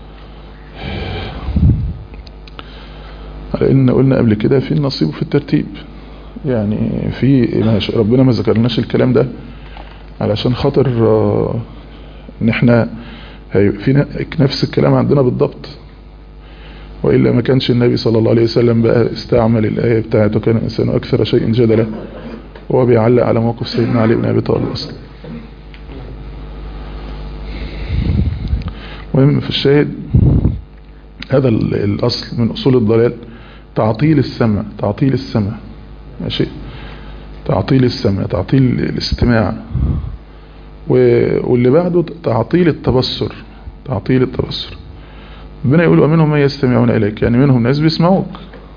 على ان قلنا قبل كده في النصيب في الترتيب يعني في ماشي ربنا ما ذكرناش الكلام ده علشان خاطر آه، ان احنا هي- في ن- نفس الكلام عندنا بالضبط وإلا ما كانش النبي صلى الله عليه وسلم بقى استعمل الآية بتاعته كان الإنسان أكثر شيء جدلا وهو بيعلق على موقف سيدنا علي بن أبي طالب أصلا المهم في الشاهد هذا ال- الأصل من أصول الضلال تعطيل السمع تعطيل السمع ماشي تعطيل السمع تعطيل الاستماع و- واللي بعده تعطيل التبصر تعطيل التبصر ربنا يقول ومنهم من يستمعون إليك يعني منهم ناس بيسمعوك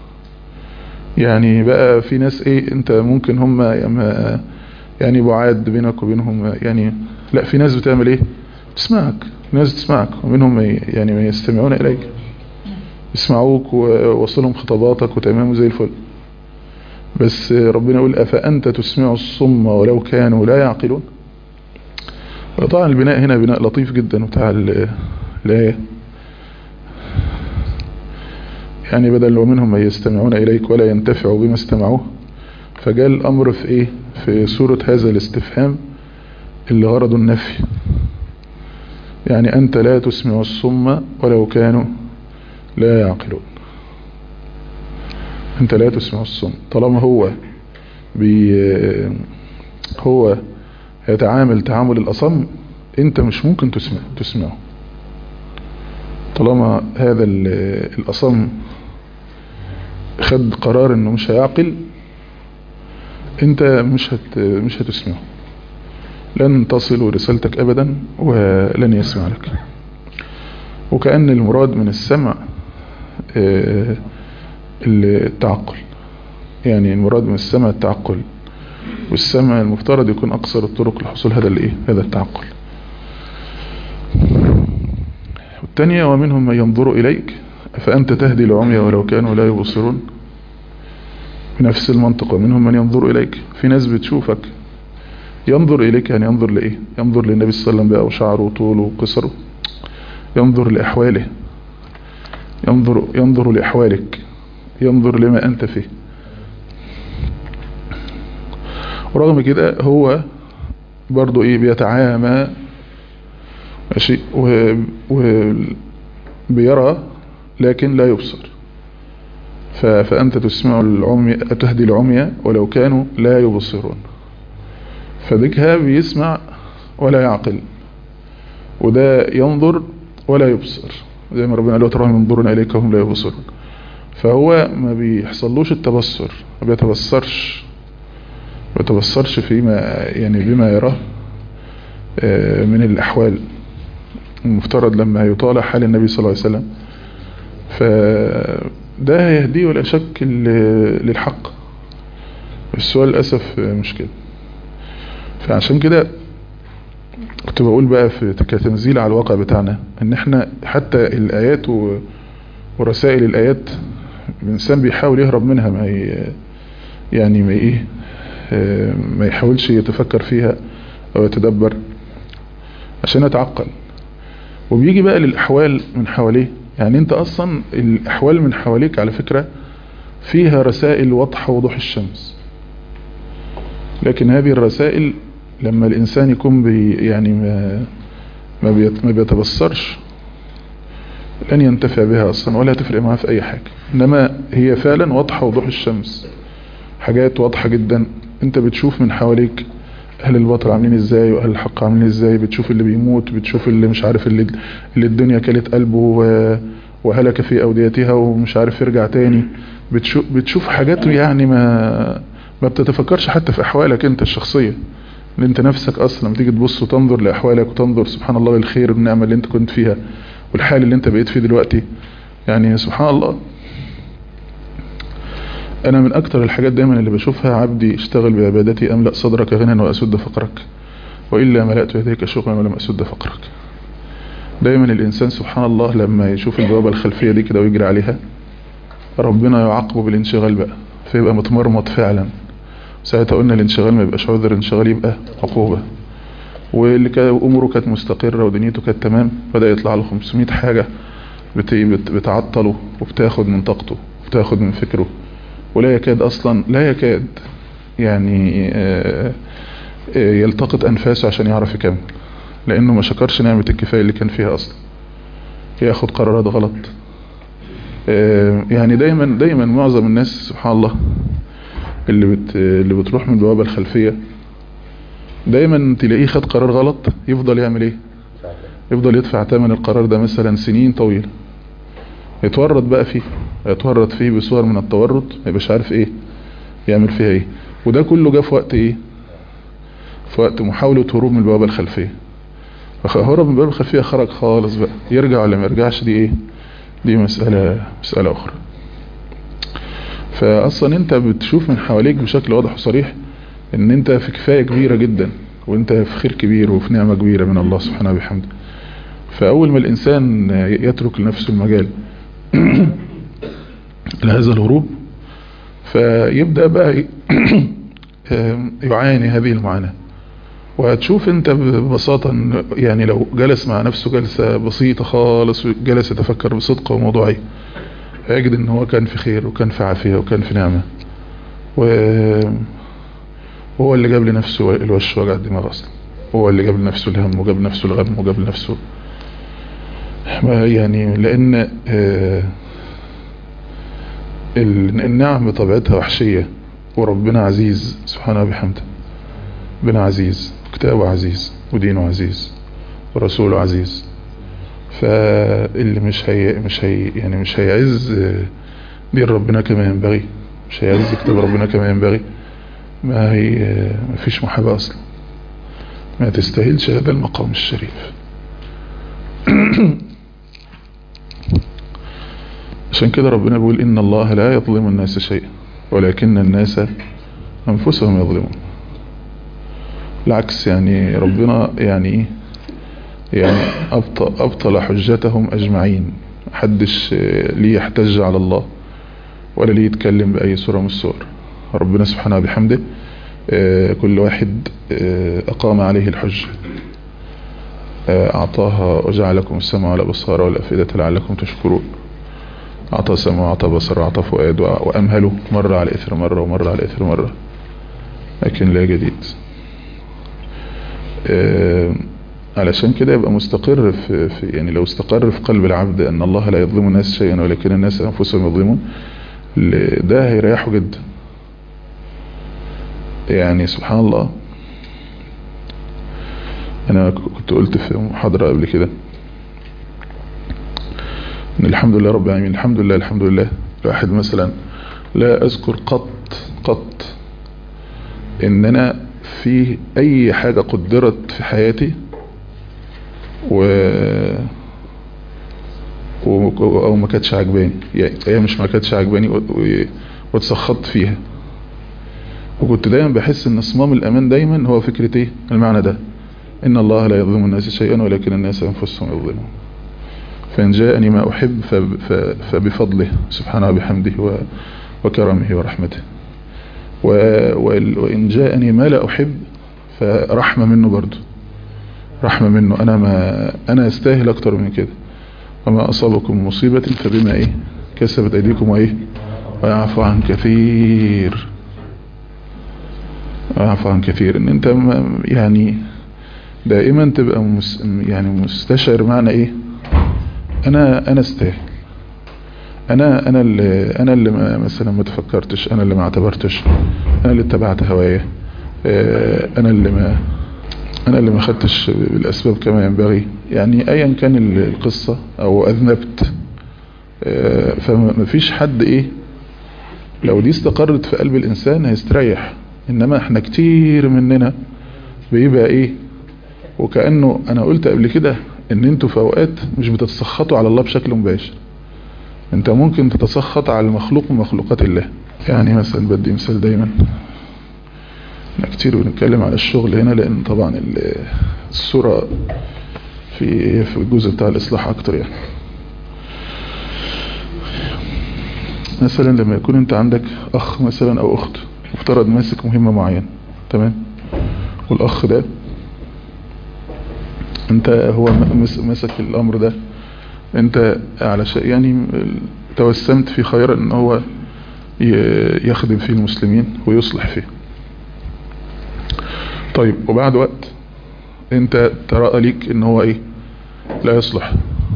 يعني بقى في ناس ايه انت ممكن هم يما- يعني بعاد بينك وبينهم يعني لا في ناس بتعمل ايه تسمعك ناس تسمعك ومنهم من ي- يعني من يستمعون إليك يسمعوك ووصلهم خطاباتك وتمام زي الفل بس ربنا يقول أفأنت تسمع الصم ولو كانوا لا يعقلون طبعا البناء هنا بناء لطيف جدا بتاع ال- الآية يعني بدل ومنهم من يستمعون إليك ولا ينتفعوا بما استمعوه فجاء الأمر في إيه في سورة هذا الاستفهام اللي غرضه النفي يعني أنت لا تسمع الصم ولو كانوا لا يعقلون أنت لا تسمع الصم طالما هو بي هو يتعامل تعامل الأصم أنت مش ممكن تسمع تسمعه طالما هذا ال- الأصم خد قرار انه مش هيعقل انت مش هت مش هتسمعه لن تصل رسالتك ابدا ولن يسمع لك وكأن المراد من السمع آه، التعقل يعني المراد من السمع التعقل والسمع المفترض يكون اقصر الطرق لحصول هذا الايه هذا التعقل والثانية ومنهم من ينظر إليك فأنت تهدي العمي ولو كانوا لا يبصرون بنفس المنطق ومنهم من ينظر إليك في ناس بتشوفك ينظر إليك يعني ينظر لإيه ينظر للنبي صلى الله عليه وسلم بقى وشعره وطوله وقصره ينظر لأحواله ينظر, ينظر لأحوالك ينظر لما أنت فيه ورغم كده هو برضو إيه بيتعامى ماشي و... و... بيرى لكن لا يبصر ف... فأنت تسمع العمي تهدي العمي ولو كانوا لا يبصرون فذكها بيسمع ولا يعقل وده ينظر ولا يبصر زي ما ربنا قال وتراهم ينظرون إليك وهم لا يبصرون فهو ما بيحصلوش التبصر ما بيتبصرش ما بيتبصرش فيما يعني بما يراه من الأحوال المفترض لما يطالع حال النبي صلى الله عليه وسلم فده يهديه ولا شك للحق بس هو للأسف مش كده فعشان كده كنت بقول بقى في كتنزيل على الواقع بتاعنا ان احنا حتى الآيات ورسائل الآيات الإنسان بيحاول يهرب منها ما ي... يعني ما ايه ما يحاولش يتفكر فيها او يتدبر عشان يتعقل وبيجي بقى للأحوال من حواليه يعني انت اصلا الأحوال من حواليك على فكرة فيها رسائل واضحة وضوح الشمس لكن هذه الرسائل لما الإنسان يكون بي يعني ما ما, بيت ما بيتبصرش لن ينتفع بها أصلا ولا تفرق معاه في أي حاجة إنما هي فعلا واضحة وضوح الشمس حاجات واضحة جدا انت بتشوف من حواليك اهل الباطل عاملين ازاي واهل الحق عاملين ازاي بتشوف اللي بيموت بتشوف اللي مش عارف اللي, اللي الدنيا كلت قلبه وهلك في اوديتها ومش عارف يرجع تاني بتشوف, بتشوف حاجات يعني ما ما بتتفكرش حتى في احوالك انت الشخصية ان انت نفسك اصلا لما تيجي تبص وتنظر لاحوالك وتنظر سبحان الله للخير والنعمة اللي انت كنت فيها والحال اللي انت بقيت فيه دلوقتي يعني سبحان الله انا من اكتر الحاجات دايما اللي بشوفها عبدي اشتغل بعبادتي املأ صدرك غنى واسد فقرك والا ملأت يديك شغلا ولم اسد فقرك دايما الانسان سبحان الله لما يشوف البوابة الخلفية دي كده ويجري عليها ربنا يعاقبه بالانشغال بقى فيبقى متمرمط فعلا ساعتها قلنا الانشغال ما يبقاش عذر الانشغال يبقى عقوبة واللي كان اموره كانت مستقرة ودنيته كانت تمام بدأ يطلع له 500 حاجة بتعطله وبتاخد من طاقته وبتاخد من فكره ولا يكاد اصلا لا يكاد يعني يلتقط انفاسه عشان يعرف يكمل لانه ما شكرش نعمة الكفاية اللي كان فيها اصلا ياخد قرارات غلط يعني دايما دايما معظم الناس سبحان الله اللي بت اللي بتروح من البوابة الخلفية دايما تلاقيه خد قرار غلط يفضل يعمل ايه يفضل يدفع ثمن القرار ده مثلا سنين طويلة يتورط بقى فيه يتورط فيه بصور من التورط ما يبقاش عارف ايه يعمل فيها ايه وده كله جه في وقت ايه في وقت محاولة هروب من البوابة الخلفية فهرب من البوابة الخلفية خرج خالص بقى يرجع ولا ما يرجعش دي ايه دي مسألة مسألة اخرى فاصلا انت بتشوف من حواليك بشكل واضح وصريح ان انت في كفاية كبيرة جدا وانت في خير كبير وفي نعمة كبيرة من الله سبحانه وبحمده فاول ما الانسان يترك لنفسه المجال لهذا الهروب فيبدأ بقى يعاني هذه المعاناة وهتشوف انت ببساطة يعني لو جلس مع نفسه جلسة بسيطة خالص وجلس يتفكر بصدق وموضوعية هيجد ان هو كان في خير وكان في عافية وكان في نعمة وهو اللي جاب لنفسه الوش وجع الدماغ اصلا هو اللي جاب لنفسه الهم وجاب لنفسه الغم وجاب لنفسه يعني لان النعم بطبيعتها وحشية وربنا عزيز سبحانه وبحمده ربنا عزيز كتابه عزيز ودينه عزيز ورسوله عزيز فاللي مش هي مش هي يعني مش هيعز دين ربنا كما ينبغي مش هيعز كتاب ربنا كما ينبغي ما هي ما فيش محابة اصلا ما تستاهلش هذا المقام الشريف عشان كده ربنا بيقول إن الله لا يظلم الناس شيئا ولكن الناس أنفسهم يظلمون العكس يعني ربنا يعني يعني أبطل, أبطل حجتهم أجمعين محدش ليه يحتج على الله ولا ليه يتكلم بأي صورة من الصور ربنا سبحانه بحمده كل واحد أقام عليه الحج أعطاها وجعل لكم السمع والأبصار والأفئدة لعلكم تشكرون أعطى سمع وأعطى بصر وأعطى فؤاد وأمهله مرة على إثر مرة ومرة على إثر مرة لكن لا جديد أه علشان كده يبقى مستقر في, في يعني لو استقر في قلب العبد أن الله لا يظلم الناس شيئا ولكن الناس أنفسهم يظلمون ده هيريحه جدا يعني سبحان الله أنا كنت قلت في محاضرة قبل كده ان الحمد لله رب العالمين الحمد لله الحمد لله الواحد مثلا لا اذكر قط قط ان انا في اي حاجة قدرت في حياتي و و- او ما كانتش عجباني يعني هي مش ما كانتش عجباني و- و- واتسخطت فيها وكنت دايما بحس ان صمام الامان دايما هو فكرة ايه المعنى ده ان الله لا يظلم الناس شيئا ولكن الناس انفسهم يظلمون فان جاءني ما احب فب- ف- فبفضله سبحانه وبحمده و- وكرمه ورحمته و- وال- وان جاءني ما لا احب فرحمة منه برضو رحمة منه انا ما انا استاهل اكتر من كده وما أصابكم من مصيبة فبما إيه كسبت أيديكم وإيه ويعفو عن كثير ويعفو عن كثير إن أنت م- يعني دائما تبقى مس يعني مستشعر معنى إيه أنا أنا استاهل أنا أنا اللي أنا اللي ما مثلا ما تفكرتش أنا اللي ما اعتبرتش أنا اللي اتبعت هوايا آه، أنا اللي ما انا اللي ما خدتش بالاسباب كما ينبغي يعني ايا كان ال- القصة او اذنبت آه، فما فيش حد ايه لو دي استقرت في قلب الانسان هيستريح انما احنا كتير مننا بيبقى ايه وكأنه انا قلت قبل كده ان انتوا في اوقات مش بتتسخطوا على الله بشكل مباشر انت ممكن تتسخط على المخلوق من مخلوقات الله يعني مثلا بدي مثال دايما احنا كتير بنتكلم على الشغل هنا لان طبعا ال- الصورة في في الجزء بتاع الاصلاح اكتر يعني مثلا لما يكون انت عندك اخ مثلا او اخت مفترض ماسك مهمة معينة تمام والاخ ده انت هو م- مس- ماسك الامر ده انت على شيء يعني توسمت في خير ان هو ي- يخدم فيه المسلمين ويصلح فيه طيب وبعد وقت انت ترى ليك ان هو ايه لا يصلح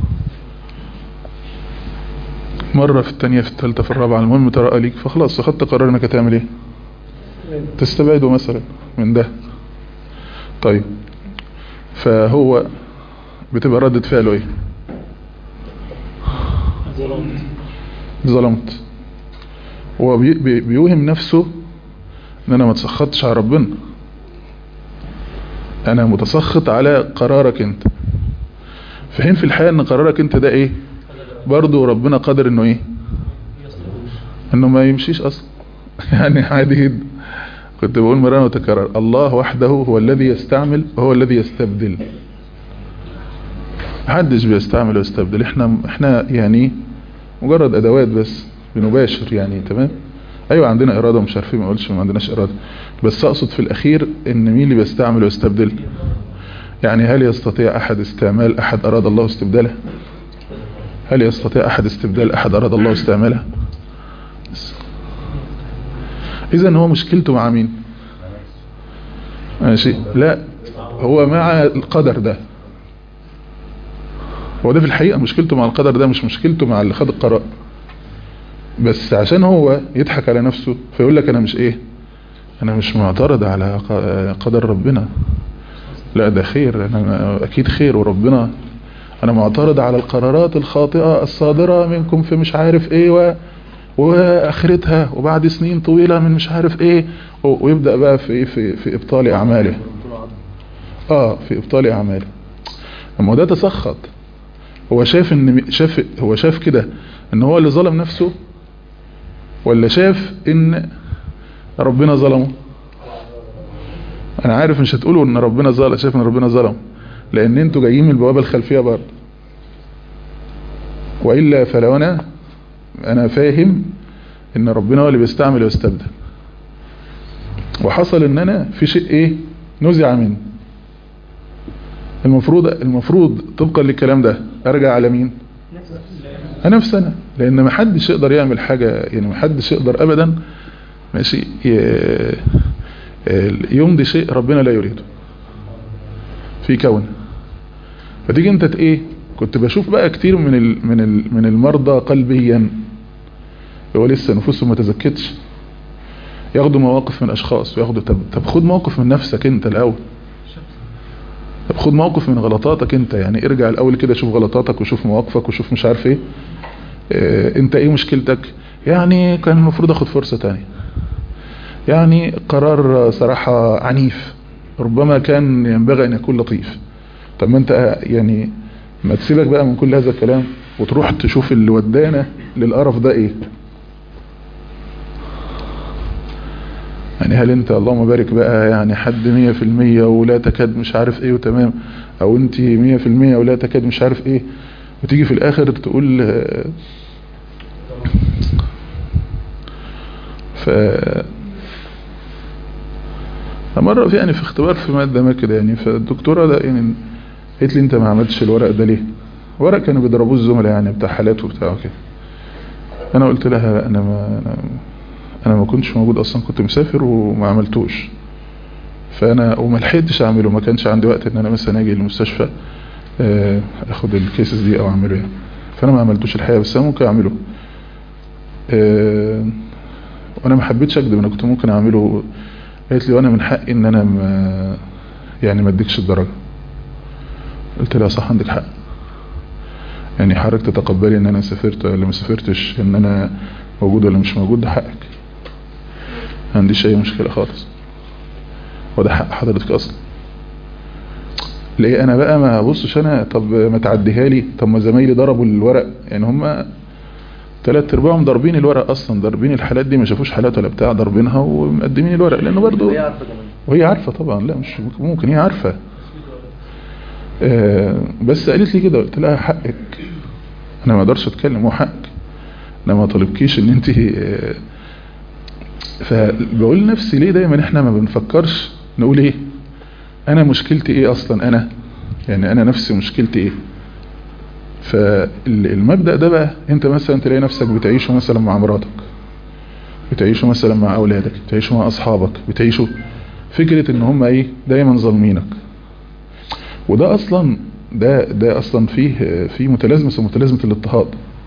مرة في التانية في التالتة في الرابعة المهم ترى ليك فخلاص اخدت قرار انك هتعمل ايه تستبعده مثلا من ده طيب فهو بتبقى ردة فعله ايه ظلمت ظلمت هو بي بي بيوهم نفسه ان انا ما تسخطش على ربنا انا متسخط على قرارك انت في حين في الحقيقة ان قرارك انت ده ايه برضو ربنا قادر انه ايه انه ما يمشيش اصلا يعني عادي جدا كنت بقول مرة وتكرر الله وحده هو الذي يستعمل وهو الذي يستبدل محدش بيستعمل ويستبدل احنا احنا يعني مجرد ادوات بس بنباشر يعني تمام ايوه عندنا اراده ومش عارفين ما اقولش ما عندناش اراده بس اقصد في الاخير ان مين اللي بيستعمل ويستبدل يعني هل يستطيع احد استعمال احد اراد الله استبداله هل يستطيع احد استبدال احد اراد الله استعماله اذا هو مشكلته مع مين ماشي لا هو مع القدر ده هو ده في الحقيقة مشكلته مع القدر ده مش مشكلته مع اللي خد القرار بس عشان هو يضحك على نفسه فيقول لك انا مش ايه انا مش معترض على ق- قدر ربنا لا ده خير انا اكيد خير وربنا انا معترض على القرارات الخاطئة الصادرة منكم في مش عارف ايه و... واخرتها وبعد سنين طويلة من مش عارف ايه و... ويبدأ بقى في ايه في, في ابطال اعماله اه في ابطال اعماله اما ده تسخط هو شايف ان شاف هو شاف كده ان هو اللي ظلم نفسه ولا شاف ان ربنا ظلمه انا عارف مش هتقولوا ان ربنا ظلم شايف ان ربنا ظلم لان انتوا جايين من البوابه الخلفيه برضه والا فلو انا انا فاهم ان ربنا هو اللي بيستعمل ويستبدل وحصل ان انا في شيء ايه نزع مني المفروض المفروض طبقا للكلام ده ارجع على مين انا نفسي انا لان ما حدش يقدر يعمل حاجة يعني ما حدش يقدر ابدا ماشي ي- يمضي شيء ربنا لا يريده في كون فتيجي انت ت- ايه كنت بشوف بقى كتير من ال من ال من المرضى قلبيا هو لسه نفوسهم ما تزكتش ياخدوا مواقف من اشخاص وياخدوا طب, طب خد موقف من نفسك انت الاول طب خد موقف من غلطاتك انت يعني ارجع الاول كده شوف غلطاتك وشوف مواقفك وشوف مش عارف ايه اه انت ايه مشكلتك يعني كان المفروض اخد فرصة تانية يعني قرار صراحة عنيف ربما كان ينبغي ان يكون لطيف طب ما انت يعني ما تسيبك بقى من كل هذا الكلام وتروح تشوف اللي ودانا للقرف ده ايه يعني هل انت اللهم بارك بقى يعني حد مية في المية ولا تكاد مش عارف ايه وتمام او انت مية في المية ولا تكاد مش عارف ايه وتيجي في الاخر تقول آه، ف مرة في يعني في اختبار في مادة ما كده يعني فالدكتورة ده يعني قالت لي انت ما عملتش الورق ده ليه ورق كانوا بيضربوه الزملاء يعني بتاع حالات وبتاع كده انا قلت لها انا ما انا, أنا ما كنتش موجود اصلا كنت مسافر وما عملتوش فانا وما لحقتش اعمله ما كانش عندي وقت ان انا مثلا اجي المستشفى آه، اخد الكيسز دي او اعمله يعني فانا ما عملتوش الحقيقه بس انا ممكن اعمله آه، وانا ما حبيتش اكذب انا كنت ممكن اعمله قالت لي وانا من حقي ان انا ما يعني ما اديكش الدرجه قلت لها صح عندك حق يعني حضرتك تتقبلي ان انا سافرت ولا ما سافرتش ان انا موجود ولا مش موجود ده حقك ما عنديش اي مشكله خالص وده حق حضرتك اصلا ليه انا بقى ما بصش انا طب ما تعديها لي طب ما زمايلي ضربوا الورق يعني هم ثلاث ارباعهم ضاربين الورق اصلا ضاربين الحالات دي ما شافوش حالات ولا بتاع ضاربينها ومقدمين الورق لانه برضو هي عارفه كمان وهي عارفة طبعا لا مش ممكن هي عارفة آه، بس قالت لي كده قلت لها حقك انا ما اقدرش اتكلم هو حقك انا ما طالبكيش ان انت آه، فبقول لنفسي ليه دايما احنا ما بنفكرش نقول ايه انا مشكلتي ايه اصلا انا يعني انا نفسي مشكلتي ايه فالمبدأ ده بقى انت مثلا تلاقي نفسك بتعيشه مثلا مع مراتك بتعيشه مثلا مع اولادك بتعيشه مع اصحابك بتعيشه فكرة ان هم ايه دايما ظالمينك وده اصلا ده ده اصلا فيه في متلازمة اسمها متلازمة الاضطهاد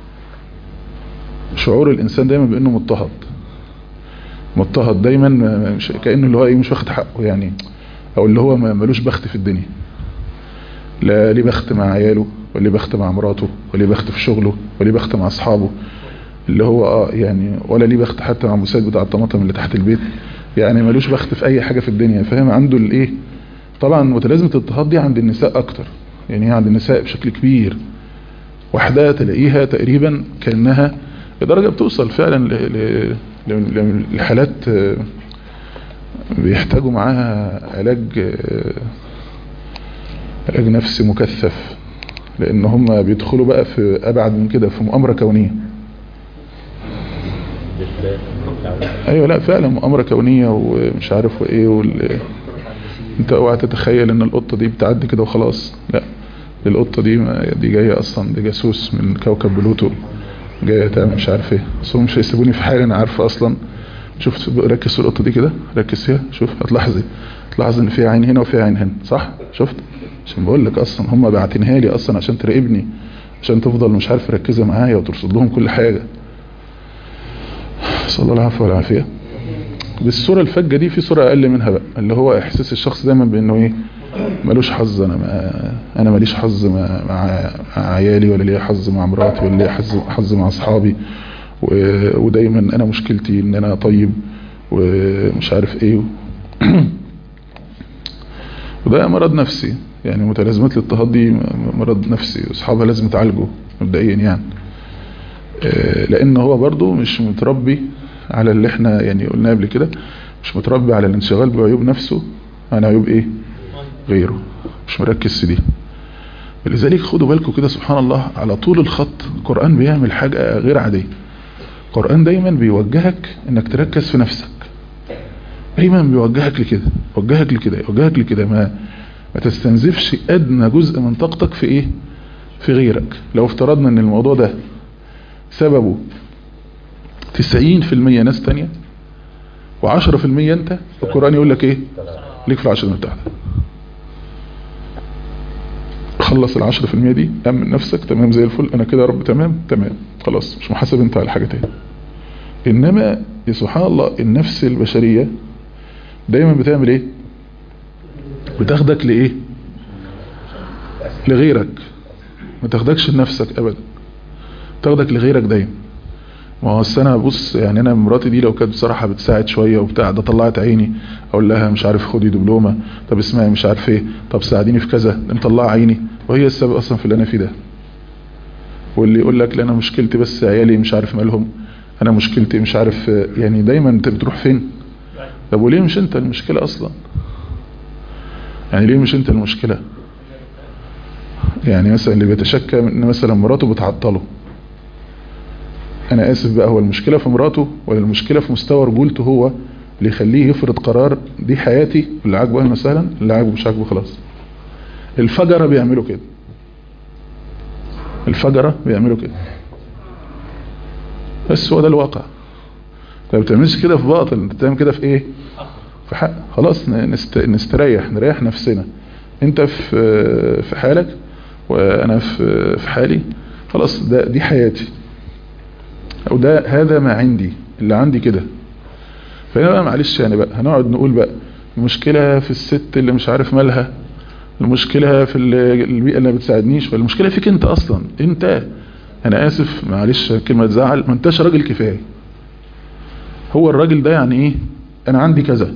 شعور الانسان دايما بانه مضطهد مضطهد دايما مش كانه اللي هو ايه مش واخد حقه يعني او اللي هو ما- ملوش بخت في الدنيا لا ليه بخت مع عياله ولا بخت مع مراته ولا بخت في شغله ولا بخت مع اصحابه اللي هو اه يعني ولا ليه بخت حتى مع المساعد بتاع الطماطم اللي تحت البيت يعني ملوش بخت في اي حاجة في الدنيا فاهم عنده الايه طبعا متلازمة الاضطهاد دي عند النساء اكتر يعني هي عند النساء بشكل كبير واحدة تلاقيها تقريبا كأنها لدرجة بتوصل فعلا ل- ل- ل- لحالات آه، بيحتاجوا معاها علاج آه، علاج نفسي مكثف لان هم بيدخلوا بقى في ابعد من كده في مؤامرة كونية ايوه لا فعلا مؤامرة كونية ومش عارف وايه وال... انت اوعى تتخيل ان القطة دي بتعدي كده وخلاص لا دي القطة دي ما- دي جاية اصلا دي جاسوس من كوكب بلوتو جاية تعمل مش عارف ايه بس هم مش هيسيبوني في حالي انا عارفه اصلا شوف ركز في القطة دي كده ركز فيها شوف هتلاحظي تلاحظ ان فيها عين هنا وفيها عين هنا صح شفت عشان بقول لك اصلا هم باعتينها لي اصلا عشان تراقبني عشان تفضل مش عارف مركزه معايا وترصد لهم كل حاجة صلى الله العفو والعافية بالصورة الفجة دي في صورة اقل منها بقى اللي هو احساس الشخص دايما بانه ايه ملوش حظ انا ما انا ماليش حظ مع, مع مع عيالي ولا ليا حظ مع مراتي ولا ليا حظ حظ مع اصحابي و- ودايما انا مشكلتي ان انا طيب ومش عارف ايه وده مرض نفسي يعني متلازمات الاضطهاد دي م- مرض نفسي واصحابها لازم يتعالجوا مبدئيا يعني آه، لان هو برضو مش متربي على اللي احنا يعني قلنا قبل كده مش متربي على الانشغال بعيوب نفسه عن عيوب ايه غيره مش مركز في دي لذلك خدوا بالكم كده سبحان الله على طول الخط القرآن بيعمل حاجة غير عادية القرآن دايما بيوجهك انك تركز في نفسك دايما بيوجهك لكده يوجهك لكده يوجهك لكده ما ما تستنزفش ادنى جزء من طاقتك في ايه في غيرك لو افترضنا ان الموضوع ده سببه 90% ناس تانية و10% انت القرآن يقول لك ايه ليك في العشرة بتاعتك خلص العشرة في المية دي امن نفسك تمام زي الفل انا كده يا رب تمام تمام خلاص مش محاسب انت على حاجة تاني انما يا سبحان الله النفس البشرية دايما بتعمل ايه بتاخدك لايه لغيرك ما تاخدكش لنفسك ابدا تاخدك لغيرك دايما ما هو أصل انا بص يعني انا مراتي دي لو كانت بصراحه بتساعد شويه وبتاع ده طلعت عيني اقول لها مش عارف خدي دبلومه طب اسمعي مش عارف ايه طب ساعديني في كذا ده مطلعه عيني وهي السبب اصلا في اللي انا فيه ده واللي يقول لك لا انا مشكلتي بس عيالي مش عارف مالهم انا مشكلتي مش عارف يعني دايما انت بتروح فين طب وليه مش انت المشكله اصلا يعني ليه مش انت المشكله يعني مثلا اللي بيتشكى ان مثلا مراته بتعطله انا اسف بقى هو المشكلة في مراته ولا المشكلة في مستوى رجولته هو اللي يخليه يفرض قرار دي حياتي اللي عاجبه اهلا وسهلا اللي عاجبه مش عاجبه خلاص الفجرة بيعملوا كده الفجرة بيعملوا كده بس هو ده الواقع انت ما بتعملش كده في باطل انت بتعمل كده في ايه في حق خلاص نست... نستريح نريح نفسنا انت في في حالك وانا في في حالي خلاص ده دي حياتي او ده هذا ما عندي اللي عندي كده فهنا بقى معلش يعني بقى هنقعد نقول بقى المشكلة في الست اللي مش عارف مالها المشكلة في البيئة اللي ما بتساعدنيش والمشكلة فيك انت اصلا انت انا اسف معلش كلمة تزعل ما انتش راجل كفاية هو الراجل ده يعني ايه انا عندي كذا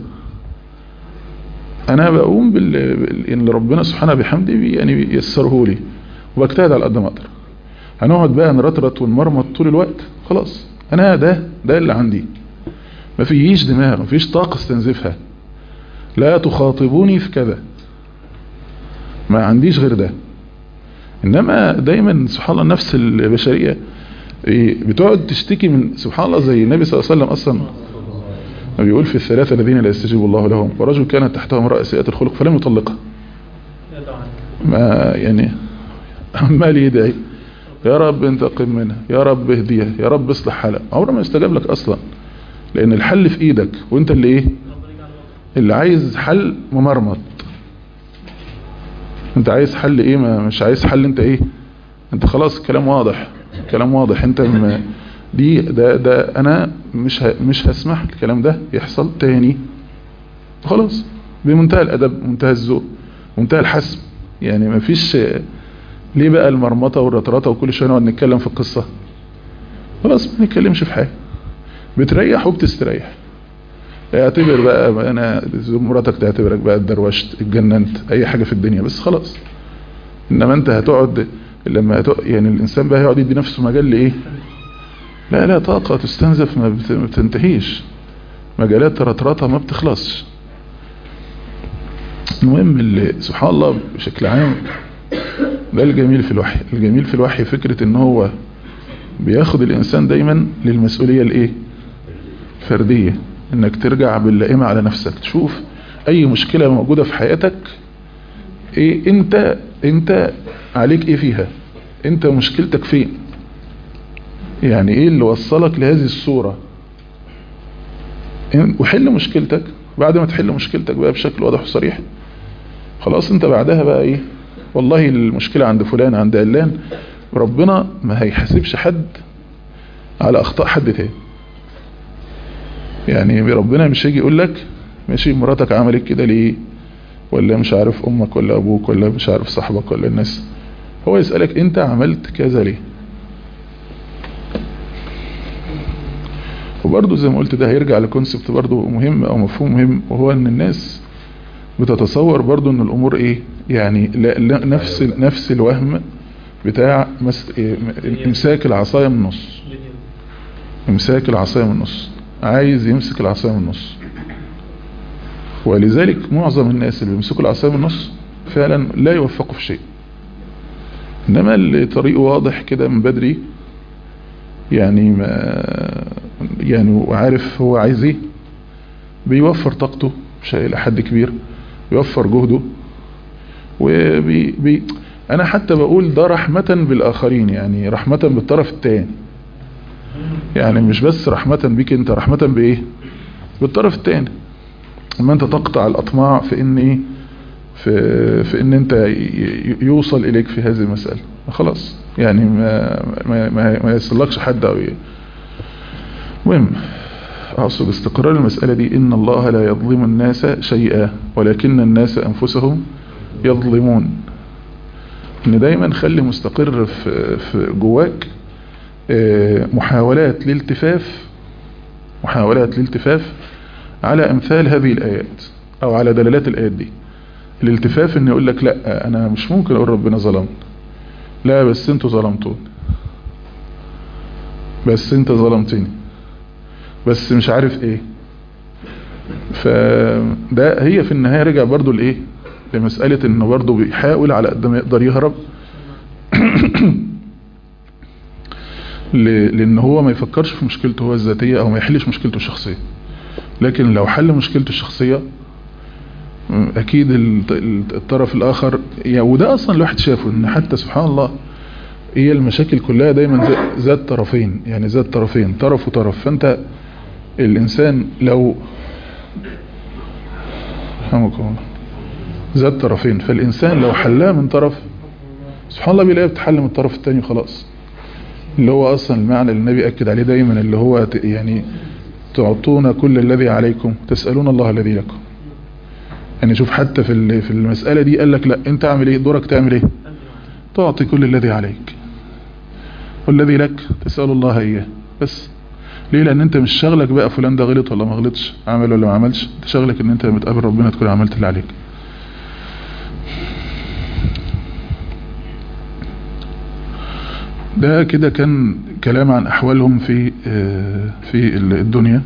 انا بقوم بال اللي ربنا سبحانه بحمده يعني بيسره لي وبجتهد على قد ما اقدر هنقعد بقى نرطرط ونمرمط طول الوقت خلاص انا ده ده اللي عندي ما فيش دماغ ما فيش طاقة استنزفها لا تخاطبوني في كذا ما عنديش غير ده انما دايما سبحان الله النفس البشرية بتقعد تشتكي من سبحان الله زي النبي صلى الله عليه وسلم اصلا بيقول في الثلاثة الذين لا يستجيب الله لهم ورجل كانت تحته امرأة سيئة الخلق فلم يطلقها ما يعني عمال يدعي يا رب انتقم منها يا رب اهديها يا رب اصلح حالها عمره ما يستجاب لك اصلا لان الحل في ايدك وانت اللي ايه اللي عايز حل ممرمط انت عايز حل ايه ما مش عايز حل انت ايه انت خلاص الكلام واضح الكلام واضح انت م... دي ده ده انا مش ه... مش هسمح الكلام ده يحصل تاني خلاص بمنتهى الادب منتهى الذوق منتهى الحسم يعني ما فيش ليه بقى المرمطة والرطرطة وكل شوية نقعد نتكلم في القصة خلاص ما نتكلمش في حاجة بتريح وبتستريح اعتبر بقى انا مراتك تعتبرك بقى اتدروشت اتجننت اي حاجة في الدنيا بس خلاص انما انت هتقعد لما هتقعد يعني الانسان بقى هيقعد يدي نفسه مجال لايه لا لا طاقة تستنزف ما بتنتهيش مجالات رطرطة ما بتخلصش المهم اللي سبحان الله بشكل عام ده الجميل في الوحي الجميل في الوحي فكرة ان هو بياخد الانسان دايما للمسؤولية الايه فردية انك ترجع باللائمة على نفسك تشوف اي مشكلة موجودة في حياتك ايه انت انت عليك ايه فيها انت مشكلتك فين يعني ايه اللي وصلك لهذه الصورة وحل مشكلتك بعد ما تحل مشكلتك بقى بشكل واضح وصريح خلاص انت بعدها بقى ايه والله المشكلة عند فلان عند علان ربنا ما هيحاسبش حد على اخطاء حد تاني يعني ربنا مش هيجي يقول لك ماشي مراتك عملت كده ليه ولا مش عارف امك ولا ابوك ولا مش عارف صاحبك ولا الناس هو يسألك انت عملت كذا ليه وبرضه زي ما قلت ده هيرجع لكونسبت برضه مهم او مفهوم مهم وهو ان الناس بتتصور برضه ان الامور ايه يعني لا لا نفس نفس الوهم بتاع مس... إيه امساك العصايه من النص امساك العصايه من النص عايز يمسك العصايه من النص ولذلك معظم الناس اللي بيمسكوا العصايه من النص فعلا لا يوفقوا في شيء انما اللي طريقه واضح كده من بدري يعني ما يعني وعارف هو عايز ايه بيوفر طاقته الى حد كبير بيوفر جهده وبي بي انا حتى بقول ده رحمة بالاخرين يعني رحمة بالطرف التاني يعني مش بس رحمة بيك انت رحمة بايه بالطرف التاني اما انت تقطع الاطماع في ان ايه في, في ان انت يوصل اليك في هذه المسألة خلاص يعني ما ما ما, ما يصلكش حد او المهم اقصد استقرار المسألة دي ان الله لا يظلم الناس شيئا ولكن الناس انفسهم يظلمون ان دايما خلي مستقر في, في جواك آه، محاولات لالتفاف محاولات لالتفاف على امثال هذه الايات او على دلالات الايات دي الالتفاف ان يقول لك لا انا مش ممكن اقول ربنا ظلم لا بس انتوا ظلمتوني بس انت ظلمتني بس مش عارف ايه فده هي في النهاية رجع برضو لايه لمسألة انه برضو بيحاول على قد ما يقدر يهرب ل- لان هو ما يفكرش في مشكلته هو الذاتية او ما يحلش مشكلته الشخصية لكن لو حل مشكلته الشخصية م، اكيد الط- الطرف الاخر يعني وده اصلا الواحد شافه ان حتى سبحان الله هي المشاكل كلها دايما ذا- ذات طرفين يعني ذات طرفين طرف وطرف فانت الانسان لو رحمكم الله ذات طرفين فالانسان لو حلها من طرف سبحان الله بيلاقيها بتحل من الطرف الثاني خلاص اللي هو اصلا المعنى اللي النبي اكد عليه دايما اللي هو ت- يعني تعطون كل الذي عليكم تسالون الله الذي لكم يعني شوف حتى في ال- في المساله دي قال لك لا انت اعمل ايه دورك تعمل ايه تعطي كل الذي عليك والذي لك تسال الله اياه بس ليه لان انت مش شغلك بقى فلان ده غلط ولا ما غلطش عمل ولا ما عملش انت شغلك ان انت لما تقابل ربنا تكون عملت اللي عليك ده كده كان كلام عن احوالهم في آه، في الدنيا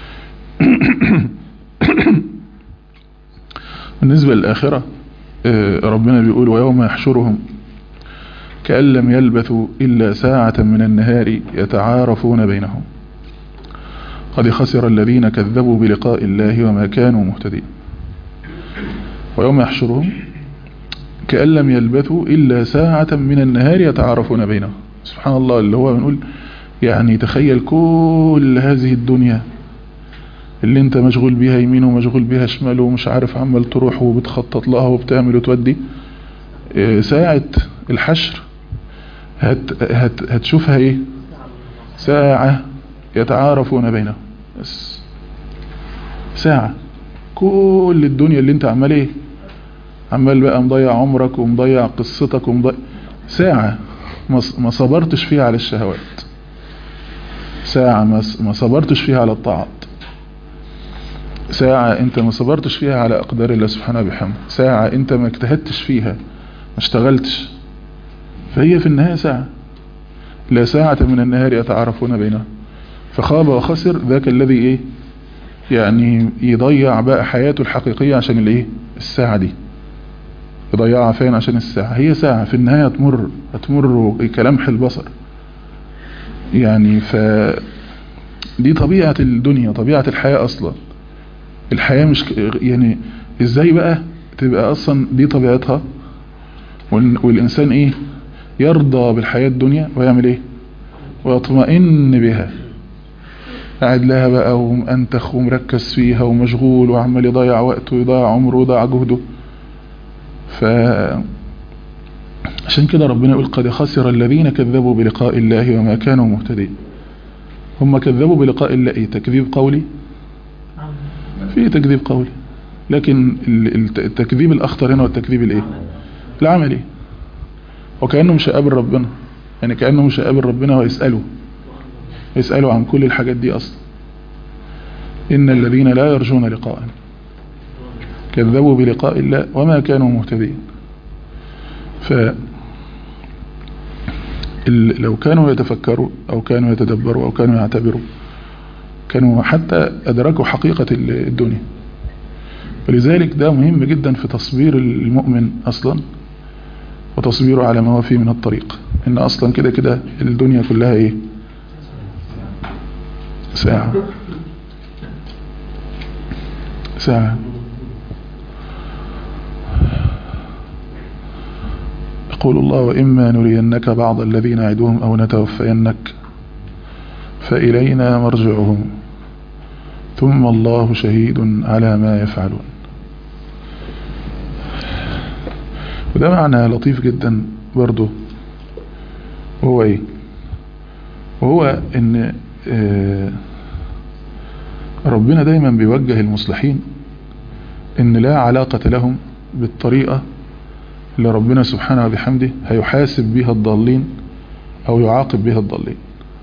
بالنسبة للآخرة آه، ربنا بيقول ويوم يحشرهم كأن لم يلبثوا إلا ساعة من النهار يتعارفون بينهم قد خسر الذين كذبوا بلقاء الله وما كانوا مهتدين ويوم يحشرهم كأن لم يلبثوا إلا ساعة من النهار يتعارفون بينهم سبحان الله اللي هو بنقول يعني تخيل كل هذه الدنيا اللي انت مشغول بيها يمين ومشغول بيها شمال ومش عارف عمال تروح وبتخطط لها وبتعمل وتودي اه، ساعة الحشر هت هت هتشوفها ايه ساعة يتعارفون بينهم بس ساعة كل الدنيا اللي انت عمال ايه عمال بقى مضيع عمرك ومضيع قصتك ومضيع ساعة ما ص- ما صبرتش فيها على الشهوات ساعة ما ص- ما صبرتش فيها على الطاعات ساعة انت ما صبرتش فيها على اقدار الله سبحانه وبحمده ساعة انت ما اجتهدتش فيها ما اشتغلتش فهي في النهاية ساعة لا ساعة من النهار يتعارفون بينهم فخاب وخسر ذاك الذي ايه يعني يضيع بقى حياته الحقيقية عشان الايه الساعة دي يضيعها فين عشان الساعة هي ساعة في النهاية هتمر هتمر كلمح البصر يعني ف دي طبيعة الدنيا طبيعة الحياة اصلا الحياة مش ك- يعني ازاي بقى تبقى اصلا دي طبيعتها وال- والانسان ايه يرضى بالحياة الدنيا ويعمل ايه ويطمئن بها قاعد لها بقى ومأنتخ ومركز فيها ومشغول وعمال يضيع وقته ويضيع عمره ويضيع جهده ف عشان كده ربنا يقول قد خسر الذين كذبوا بلقاء الله وما كانوا مهتدين هم كذبوا بلقاء الله ايه تكذيب قولي في تكذيب قولي لكن ال- الت- التكذيب الاخطر هنا والتكذيب الايه العملي وكأنه مش هيقابل ربنا يعني كأنه مش هيقابل ربنا ويسأله يسأله عن كل الحاجات دي أصلا إن الذين لا يرجون لقاء كذبوا بلقاء الله وما كانوا مهتدين ف ال- لو كانوا يتفكروا أو كانوا يتدبروا أو كانوا يعتبروا كانوا حتى أدركوا حقيقة ال- الدنيا ولذلك ده مهم جدا في تصبير المؤمن أصلا وتصبيره على ما هو فيه من الطريق إن أصلا كده كده الدنيا كلها إيه ساعة ساعة يقول الله وإما نرينك بعض الذين نعدهم أو نتوفينك فإلينا مرجعهم ثم الله شهيد على ما يفعلون وده معنى لطيف جدا برضو وهو ايه وهو ان آه، ربنا دايما بيوجه المصلحين ان لا علاقة لهم بالطريقة اللي ربنا سبحانه وبحمده هيحاسب بها الضالين او يعاقب بها الضالين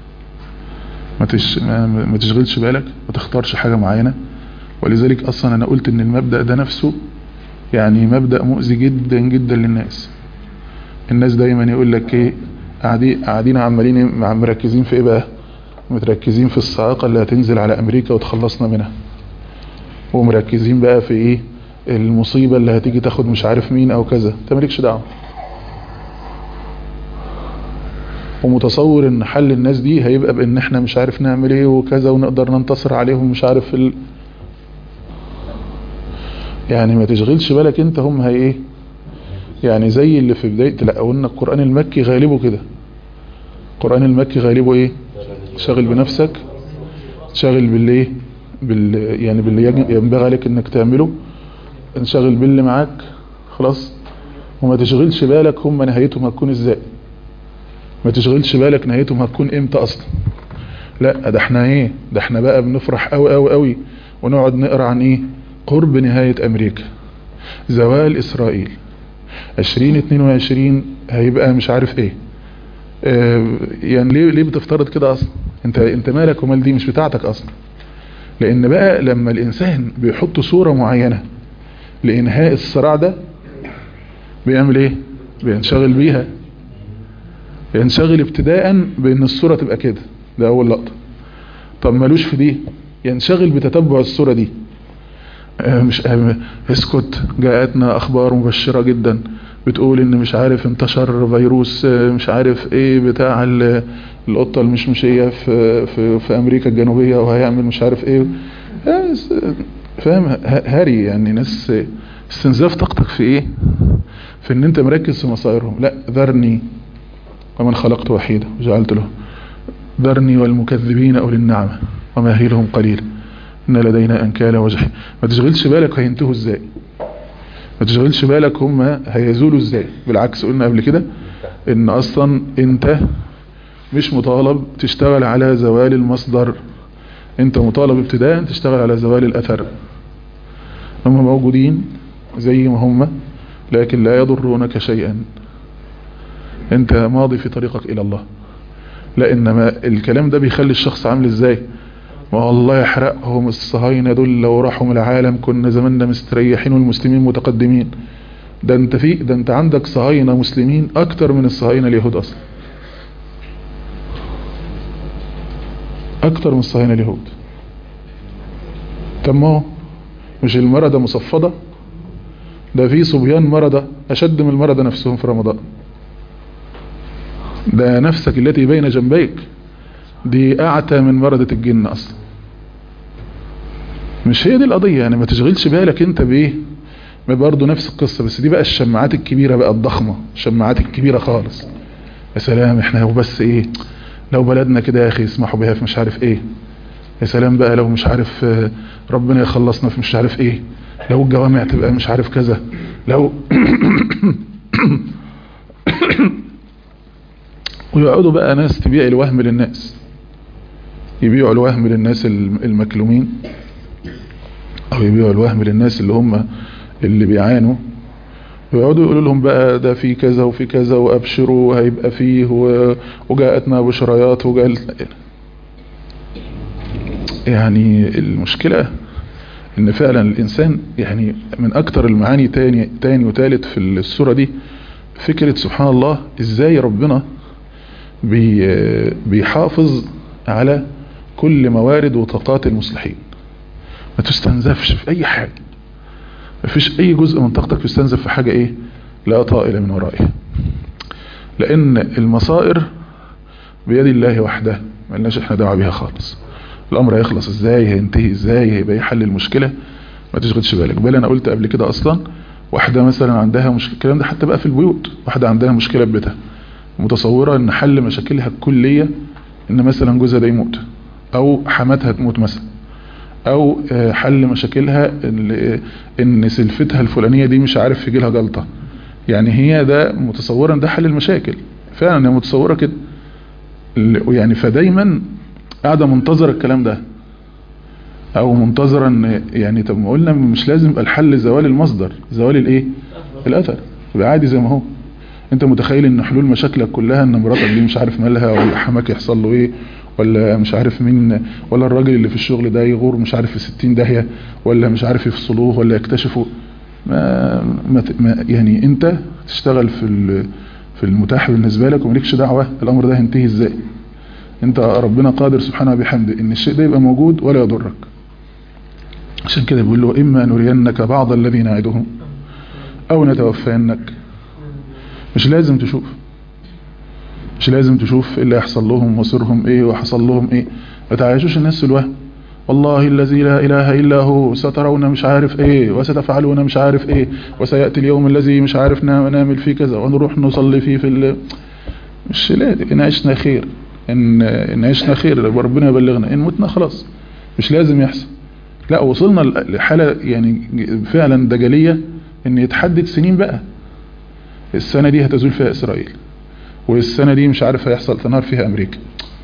ما, تش... ما... ما تشغلش بالك ما تختارش حاجة معينة ولذلك اصلا انا قلت ان المبدأ ده نفسه يعني مبدأ مؤذي جدا جدا للناس الناس دايما يقول لك ايه قاعدين قاعدين عمالين مركزين في ايه بقى متركزين في الصاعقة اللي هتنزل على امريكا وتخلصنا منها ومركزين بقى في ايه المصيبة اللي هتيجي تاخد مش عارف مين او كذا انت مالكش دعوه ومتصور ان حل الناس دي هيبقى بان احنا مش عارف نعمل ايه وكذا ونقدر ننتصر عليهم مش عارف ال... يعني ما تشغلش بالك انت هم هي ايه يعني زي اللي في بداية لا قلنا القرآن المكي غالبه كده القرآن المكي غالبه ايه شغل بنفسك شغل باللي بال يعني باللي ينبغي عليك انك تعمله انشغل باللي معاك خلاص وما تشغلش بالك هم نهايتهم هتكون ازاي ما تشغلش بالك نهايتهم هتكون امتى اصلا لا ده احنا ايه ده احنا بقى بنفرح قوي قوي قوي ونقعد نقرا عن ايه قرب نهاية امريكا زوال اسرائيل 2022 هيبقى مش عارف ايه اه يعني ليه ليه بتفترض كده اصلا انت انت مالك ومال دي مش بتاعتك اصلا لان بقى لما الانسان بيحط صورة معينة لانهاء الصراع ده بيعمل ايه بينشغل بيها ينشغل ابتداء بان الصورة تبقى كده ده اول لقطة طب ملوش في دي ينشغل بتتبع الصورة دي اه مش اه اسكت جاءتنا اخبار مبشرة جدا بتقول ان مش عارف انتشر فيروس مش عارف ايه بتاع القطة المشمشية في, في, في امريكا الجنوبية وهيعمل مش عارف ايه فاهم هاري يعني ناس استنزاف طاقتك في ايه في ان انت مركز في مصائرهم لا ذرني ومن خلقت وحيدا وجعلت له ذرني والمكذبين أولي النعمة وماهلهم قليل إن لدينا أنكالا وجحيم ما تشغلش بالك هينتهوا ازاي ما تشغلش بالك هم هيزولوا ازاي بالعكس قلنا قبل كده ان اصلا انت مش مطالب تشتغل على زوال المصدر انت مطالب ابتداء تشتغل على زوال الاثر هم موجودين زي ما هم لكن لا يضرونك شيئا انت ماضي في طريقك الى الله لا انما الكلام ده بيخلي الشخص عامل ازاي والله يحرقهم الصهاينة دول لو راحوا من العالم كنا زماننا مستريحين والمسلمين متقدمين ده انت في ده انت عندك صهاينة مسلمين اكتر من الصهاينة اليهود اصلا اكتر من الصهاينة اليهود طب ما هو مش المرضى مصفدة ده في صبيان مرضى اشد من المرضى نفسهم في رمضان ده نفسك التي بين جنبيك دي اعتى من مردة الجن اصلا مش هي دي القضية يعني ما تشغلش بالك انت بايه ما برضه نفس القصة بس دي بقى الشماعات الكبيرة بقى الضخمة الشماعات الكبيرة خالص يا سلام احنا وبس ايه لو بلدنا كده يا اخي يسمحوا بها في مش عارف ايه يا سلام بقى لو مش عارف ربنا يخلصنا في مش عارف ايه لو الجوامع تبقى مش عارف كذا لو ويقعدوا بقى ناس تبيع الوهم للناس يبيعوا الوهم للناس المكلومين او يبيعوا الوهم للناس اللي هم اللي بيعانوا ويقعدوا يقولوا لهم بقى ده في كذا وفي كذا وابشروا وهيبقى فيه وجاءتنا بشريات وجاء يعني المشكلة ان فعلا الانسان يعني من اكتر المعاني تاني, تاني وتالت في السورة دي فكرة سبحان الله ازاي ربنا بي بيحافظ على كل موارد وطاقات المصلحين ما تستنزفش في اي حاجة ما فيش اي جزء من طاقتك يستنزف في حاجة ايه لا طائل من ورائها لان المصائر بيد الله وحده ما لناش احنا دعوه بيها خالص الامر هيخلص ازاي هينتهي ازاي هيبقى حل المشكلة ما تشغلش بالك بل انا قلت قبل كده اصلا واحدة مثلا عندها مشكلة الكلام ده حتى بقى في البيوت واحدة عندها مشكلة ببيتها متصورة ان حل مشاكلها الكلية ان مثلا جوزها ده يموت او حماتها تموت مثلا او حل مشاكلها ان سلفتها الفلانية دي مش عارف يجي لها جلطة يعني هي ده متصورة ان ده حل المشاكل فعلا هي متصورة كده يعني فدايما قاعدة منتظرة الكلام ده او منتظرة ان يعني طب ما قلنا مش لازم يبقى الحل زوال المصدر زوال الايه الاثر يبقى عادي زي ما هو انت متخيل ان حلول مشاكلك كلها ان مراتك دي مش عارف مالها او حماك يحصل له ايه ولا مش عارف مين ولا الراجل اللي في الشغل ده يغور مش عارف في 60 داهية ولا مش عارف يفصلوه ولا يكتشفوا ما, ما ت- ما يعني انت تشتغل في ال- في المتاح بالنسبة لك وملكش دعوة الامر ده هينتهي ازاي انت ربنا قادر سبحانه وبحمده ان الشيء ده يبقى موجود ولا يضرك عشان كده بيقول له اما نرينك بعض الذي نعدهم او نتوفينك مش لازم تشوف مش لازم تشوف ايه اللي هيحصل لهم مصيرهم ايه وحصل لهم ايه ما تعيشوش الناس في الوهم والله الذي لا اله الا هو سترون مش عارف ايه وستفعلون مش عارف ايه وسياتي اليوم الذي مش عارف نا- نعمل فيه كذا ونروح نصلي فيه في ال... مش لازم ان عشنا خير ان ان عشنا خير وربنا يبلغنا ان متنا خلاص مش لازم يحصل لا وصلنا ل- لحاله يعني فعلا دجليه ان يتحدد سنين بقى السنه دي هتزول فيها اسرائيل والسنة دي مش عارف هيحصل تنهار فيها أمريكا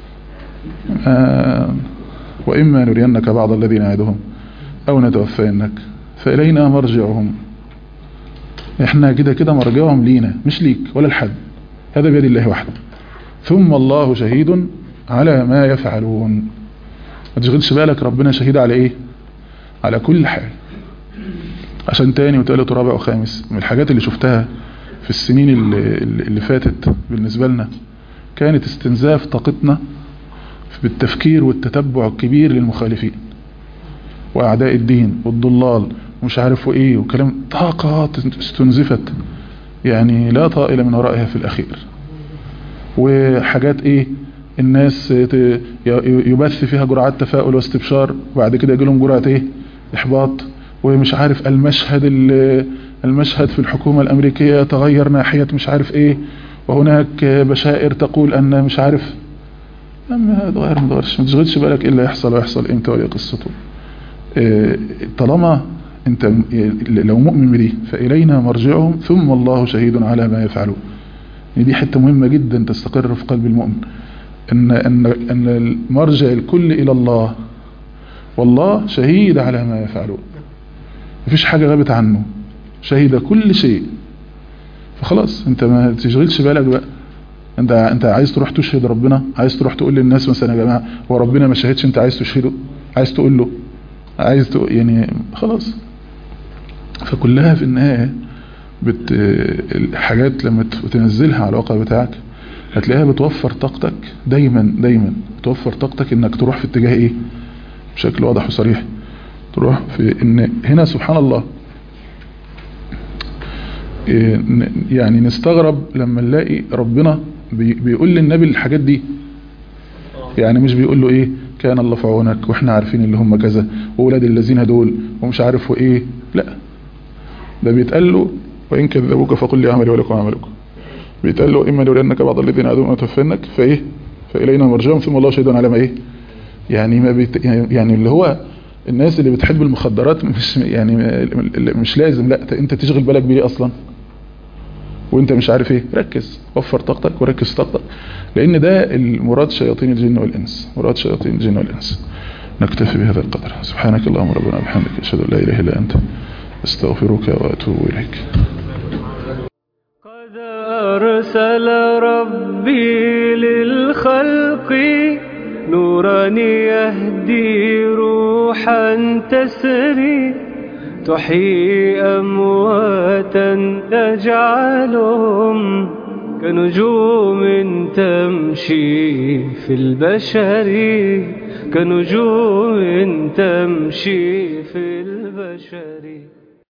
آه وإما نرينك بعض الذي نعدهم أو نتوفينك فإلينا مرجعهم إحنا كده كده مرجعهم لينا مش ليك ولا لحد هذا بيد الله وحده ثم الله شهيد على ما يفعلون ما تشغلش بالك ربنا شهيد على إيه على كل حال عشان تاني وتالت ورابع وخامس من الحاجات اللي شفتها في السنين اللي, اللي فاتت بالنسبة لنا كانت استنزاف طاقتنا بالتفكير والتتبع الكبير للمخالفين وأعداء الدين والضلال ومش عارف ايه وكلام طاقات استنزفت يعني لا طائل من ورائها في الأخير وحاجات ايه الناس ت- يبث فيها جرعات تفاؤل واستبشار وبعد كده يجي لهم جرعة ايه احباط ومش عارف المشهد ال- المشهد في الحكومة الامريكية يتغير ناحية مش عارف ايه وهناك بشائر تقول ان مش عارف اما اتغير ما اتغيرش ما تشغلش بالك ايه اللي هيحصل ويحصل امتى ولا قصته إيه، طالما انت م- لو مؤمن بدي فإلينا مرجعهم ثم الله شهيد على ما يفعلون يعني دي حتة مهمة جدا تستقر في قلب المؤمن ان, أن, أن المرجع الكل إلى الله والله شهيد على ما يفعلون مفيش حاجة غابت عنه شهد كل شيء فخلاص انت ما تشغلش بالك بقى انت انت عايز تروح تشهد ربنا عايز تروح تقول للناس مثلا يا جماعه هو ربنا ما شهدش انت عايز تشهده عايز تقول له عايز تقول يعني خلاص فكلها في النهايه بت الحاجات لما تنزلها على الواقع بتاعك هتلاقيها بتوفر طاقتك دايما دايما بتوفر طاقتك انك تروح في اتجاه ايه بشكل واضح وصريح تروح في ان هنا سبحان الله إيه، ن- يعني نستغرب لما نلاقي ربنا بي- بيقول للنبي الحاجات دي يعني مش بيقول له ايه كان الله في عونك واحنا عارفين اللي هم كذا واولاد الذين دول ومش عارف وايه لا ده بيتقال له وان كذبوك فقل لي عملي ولكم عملكم بيتقال له اما نرينك بعض الذين عدوهم ونتوفنك فايه فالينا مرجعهم ثم الله شهيد على ما ايه يعني ما بيت يعني يعني اللي هو الناس اللي بتحب المخدرات مش يعني مش لازم لا انت تشغل بالك بيه اصلا وانت مش عارف ايه ركز وفر طاقتك وركز طاقتك لان ده المراد شياطين الجن والانس مراد شياطين الجن والانس نكتفي بهذا القدر سبحانك اللهم ربنا وبحمدك اشهد ان لا اله الا انت استغفرك واتوب اليك قد أرسل ربي للخلق نورا يهدي روحا تسري تحيي أمواتا تجعلهم كنجوم تمشي في البشر كنجوم تمشي